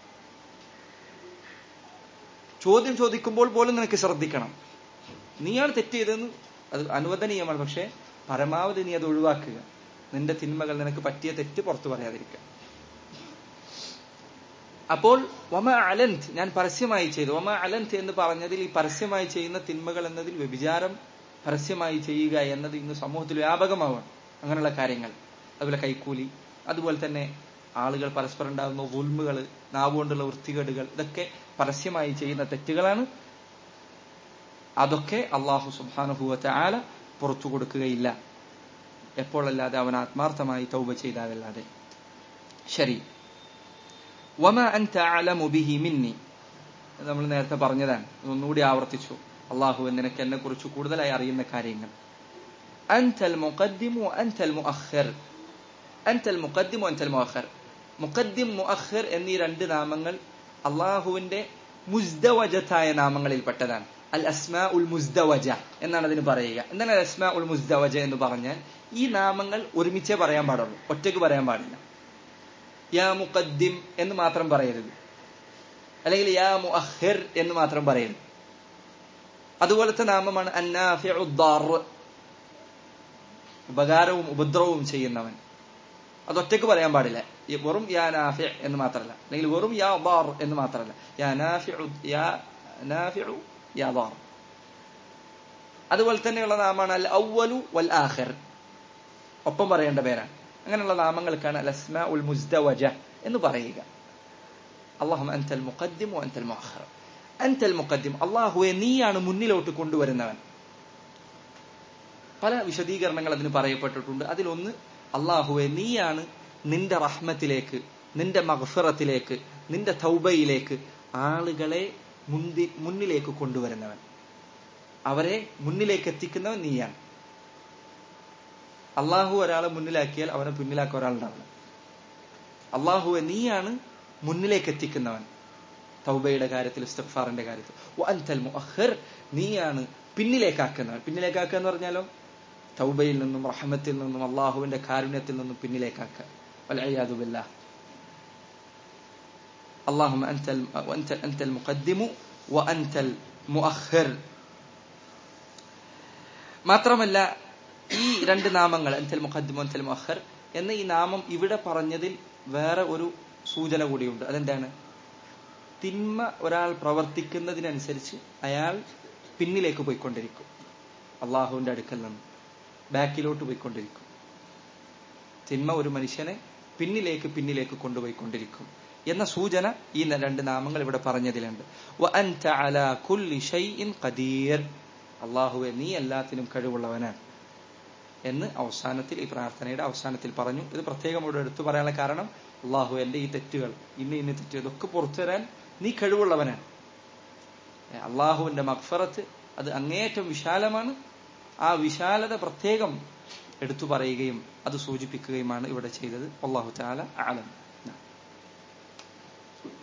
ചോദ്യം ചോദിക്കുമ്പോൾ പോലും നിനക്ക് ശ്രദ്ധിക്കണം നീയാണ് തെറ്റ് ചെയ്തതെന്ന് അത് അനുവദനീയമാണ് പക്ഷെ പരമാവധി നീ അത് ഒഴിവാക്കുക നിന്റെ തിന്മകൾ നിനക്ക് പറ്റിയ തെറ്റ് പുറത്തു പറയാതിരിക്കുക അപ്പോൾ വമ അലന്ത് ഞാൻ പരസ്യമായി ചെയ്തു വമ അലന്ത് എന്ന് പറഞ്ഞതിൽ ഈ പരസ്യമായി ചെയ്യുന്ന തിന്മകൾ എന്നതിൽ വ്യഭിചാരം പരസ്യമായി ചെയ്യുക എന്നത് ഇന്ന് സമൂഹത്തിൽ വ്യാപകമാവാണ് അങ്ങനെയുള്ള കാര്യങ്ങൾ അതുപോലെ കൈക്കൂലി അതുപോലെ തന്നെ ആളുകൾ പരസ്പരം ഉണ്ടാകുന്ന ഉൽമുകൾ നാവുകൊണ്ടുള്ള വൃത്തികേടുകൾ ഇതൊക്കെ പരസ്യമായി ചെയ്യുന്ന തെറ്റുകളാണ് അതൊക്കെ അള്ളാഹു സുബാനുഭൂവത്തെ ആല പുറത്തു കൊടുക്കുകയില്ല എപ്പോഴല്ലാതെ അവൻ ആത്മാർത്ഥമായി തൗബ ചെയ്താലല്ലാതെ ശരി വമ അൻത അലമു ബിഹി മിന്നി നമ്മൾ നേരത്തെ പറഞ്ഞതാണ് ഒന്നുകൂടി ആവർത്തിച്ചു അള്ളാഹു നിനക്ക് എന്നെ കുറിച്ച് കൂടുതലായി അറിയുന്ന കാര്യങ്ങൾ അൻതൽ മുഖദ്ദിമു അൻതൽ മുഅഖർ അൻതൽ മുഖദ്ദിമു അൻതൽ മുഅഖർ മുഖദ്ദിം മുഅഖർ എന്നീ രണ്ട് നാമങ്ങൾ അള്ളാഹുവിന്റെ മുസ്ദവജത്തായ നാമങ്ങളിൽപ്പെട്ടതാണ് അൽ അസ്മാ ഉൽ മുസ്ദവജ എന്നാണ് അതിന് പറയുക എന്താണ് അൽ അസ്മാ ഉൽ മുസ്ദവജ എന്ന് പറഞ്ഞാൽ ഈ നാമങ്ങൾ ഒരുമിച്ചേ പറയാൻ പാടുള്ളൂ ഒറ്റയ്ക്ക് പറയാൻ പാടില്ല യാ മുഖദ്ദിം എന്ന് മാത്രം പറയരുത് അല്ലെങ്കിൽ യാ മുഅഖിർ എന്ന് മാത്രം പറയരുത് അതുപോലത്തെ നാമമാണ് അന്നാഫിഉദ്ദാർ ഉപകാരവും ഉപദ്രവവും ചെയ്യുന്നവൻ അതൊറ്റയ്ക്ക് പറയാൻ പാടില്ല ഈ വെറും യാ നാഫി എന്ന് മാത്രമല്ല അല്ലെങ്കിൽ വെറും യാ ദാർ എന്ന് മാത്രമല്ല യാ നാഫിഉ യാ നാഫിഉ യാ ദാർ അതുപോലെ തന്നെയുള്ള നാമാണ് അൽ ഔവലു വൽ ആഖിർ ഒപ്പം പറയേണ്ട പേരാണ് അങ്ങനെയുള്ള നാമങ്ങൾക്കാണ് അൽ അസ്മാ ഉൽ മുസ്ദവജ എന്ന് പറയുക അള്ളാഹു അൻതൽ മുഖദ്ദിം അൻതൽ മുഅഖിർ അൻതൽ മുഖദ്ദിം അള്ളാഹുവെ നീയാണ് മുന്നിലോട്ട് കൊണ്ടുവരുന്നവൻ പല വിശദീകരണങ്ങൾ അതിന് പറയപ്പെട്ടിട്ടുണ്ട് അതിലൊന്ന് അള്ളാഹുവെ നീയാണ് നിന്റെ റഹ്മത്തിലേക്ക് നിന്റെ മഗ്ഫിറത്തിലേക്ക് നിന്റെ തൗബയിലേക്ക് ആളുകളെ മുന്തി മുന്നിലേക്ക് കൊണ്ടുവരുന്നവൻ അവരെ മുന്നിലേക്ക് എത്തിക്കുന്നവൻ നീയാണ് അള്ളാഹു ഒരാളെ മുന്നിലാക്കിയാൽ അവനെ പിന്നിലാക്കിയ ഒരാളുണ്ടാവില്ല അള്ളാഹുവെ നീയാണ് മുന്നിലേക്ക് എത്തിക്കുന്നവൻ തൗബയുടെ കാര്യത്തിൽ ഇസ്തഫാറിന്റെ കാര്യത്തിൽ അൻതൽ മുഅഖിർ നീയാണ് പിന്നിലേക്കാക്കുന്നവൻ പിന്നിലേക്കാക്കുക എന്ന് പറഞ്ഞാലോ തൗബയിൽ നിന്നും റഹമത്തിൽ നിന്നും അള്ളാഹുവിന്റെ കാരുണ്യത്തിൽ നിന്നും പിന്നിലേക്കാക്കുക والعياذ بالله اللهم أنت وأنت أنت المقدم وأنت المؤخر മാത്രമല്ല ഈ രണ്ട് നാമങ്ങൾ അൻതൽ മുഖദ്ദിമു അൻതൽ മുഅഖർ എന്ന ഈ നാമം ഇവിടെ പറഞ്ഞതിൽ വേറെ ഒരു സൂചന കൂടിയുണ്ട് അതെന്താണ് തിന്മ ഒരാൾ പ്രവർത്തിക്കുന്നതിനനുസരിച്ച് അയാൾ പിന്നിലേക്ക് പോയിക്കൊണ്ടിരിക്കും അള്ളാഹുവിന്റെ അടുക്കൽ നിന്ന് ബാക്കിലോട്ട് പോയിക്കൊണ്ടിരിക്കും തിന്മ ഒരു മനുഷ്യനെ പിന്നിലേക്ക് പിന്നിലേക്ക് കൊണ്ടുപോയിക്കൊണ്ടിരിക്കും എന്ന സൂചന ഈ രണ്ട് നാമങ്ങൾ ഇവിടെ പറഞ്ഞതിലുണ്ട് അള്ളാഹുവെ നീ എല്ലാത്തിനും കഴിവുള്ളവനാണ് എന്ന് അവസാനത്തിൽ ഈ പ്രാർത്ഥനയുടെ അവസാനത്തിൽ പറഞ്ഞു ഇത് പ്രത്യേകം ഇവിടെ എടുത്തു പറയാനുള്ള കാരണം അള്ളാഹു എന്റെ ഈ തെറ്റുകൾ ഇന്ന ഇന്ന തെറ്റുകൾ ഇതൊക്കെ പുറത്തു തരാൻ നീ കഴിവുള്ളവനാണ് അള്ളാഹുവിന്റെ മക്ഫറത്ത് അത് അങ്ങേയറ്റം വിശാലമാണ് ആ വിശാലത പ്രത്യേകം എടുത്തു പറയുകയും അത് സൂചിപ്പിക്കുകയുമാണ് ഇവിടെ ചെയ്തത് അള്ളാഹു താല ആലം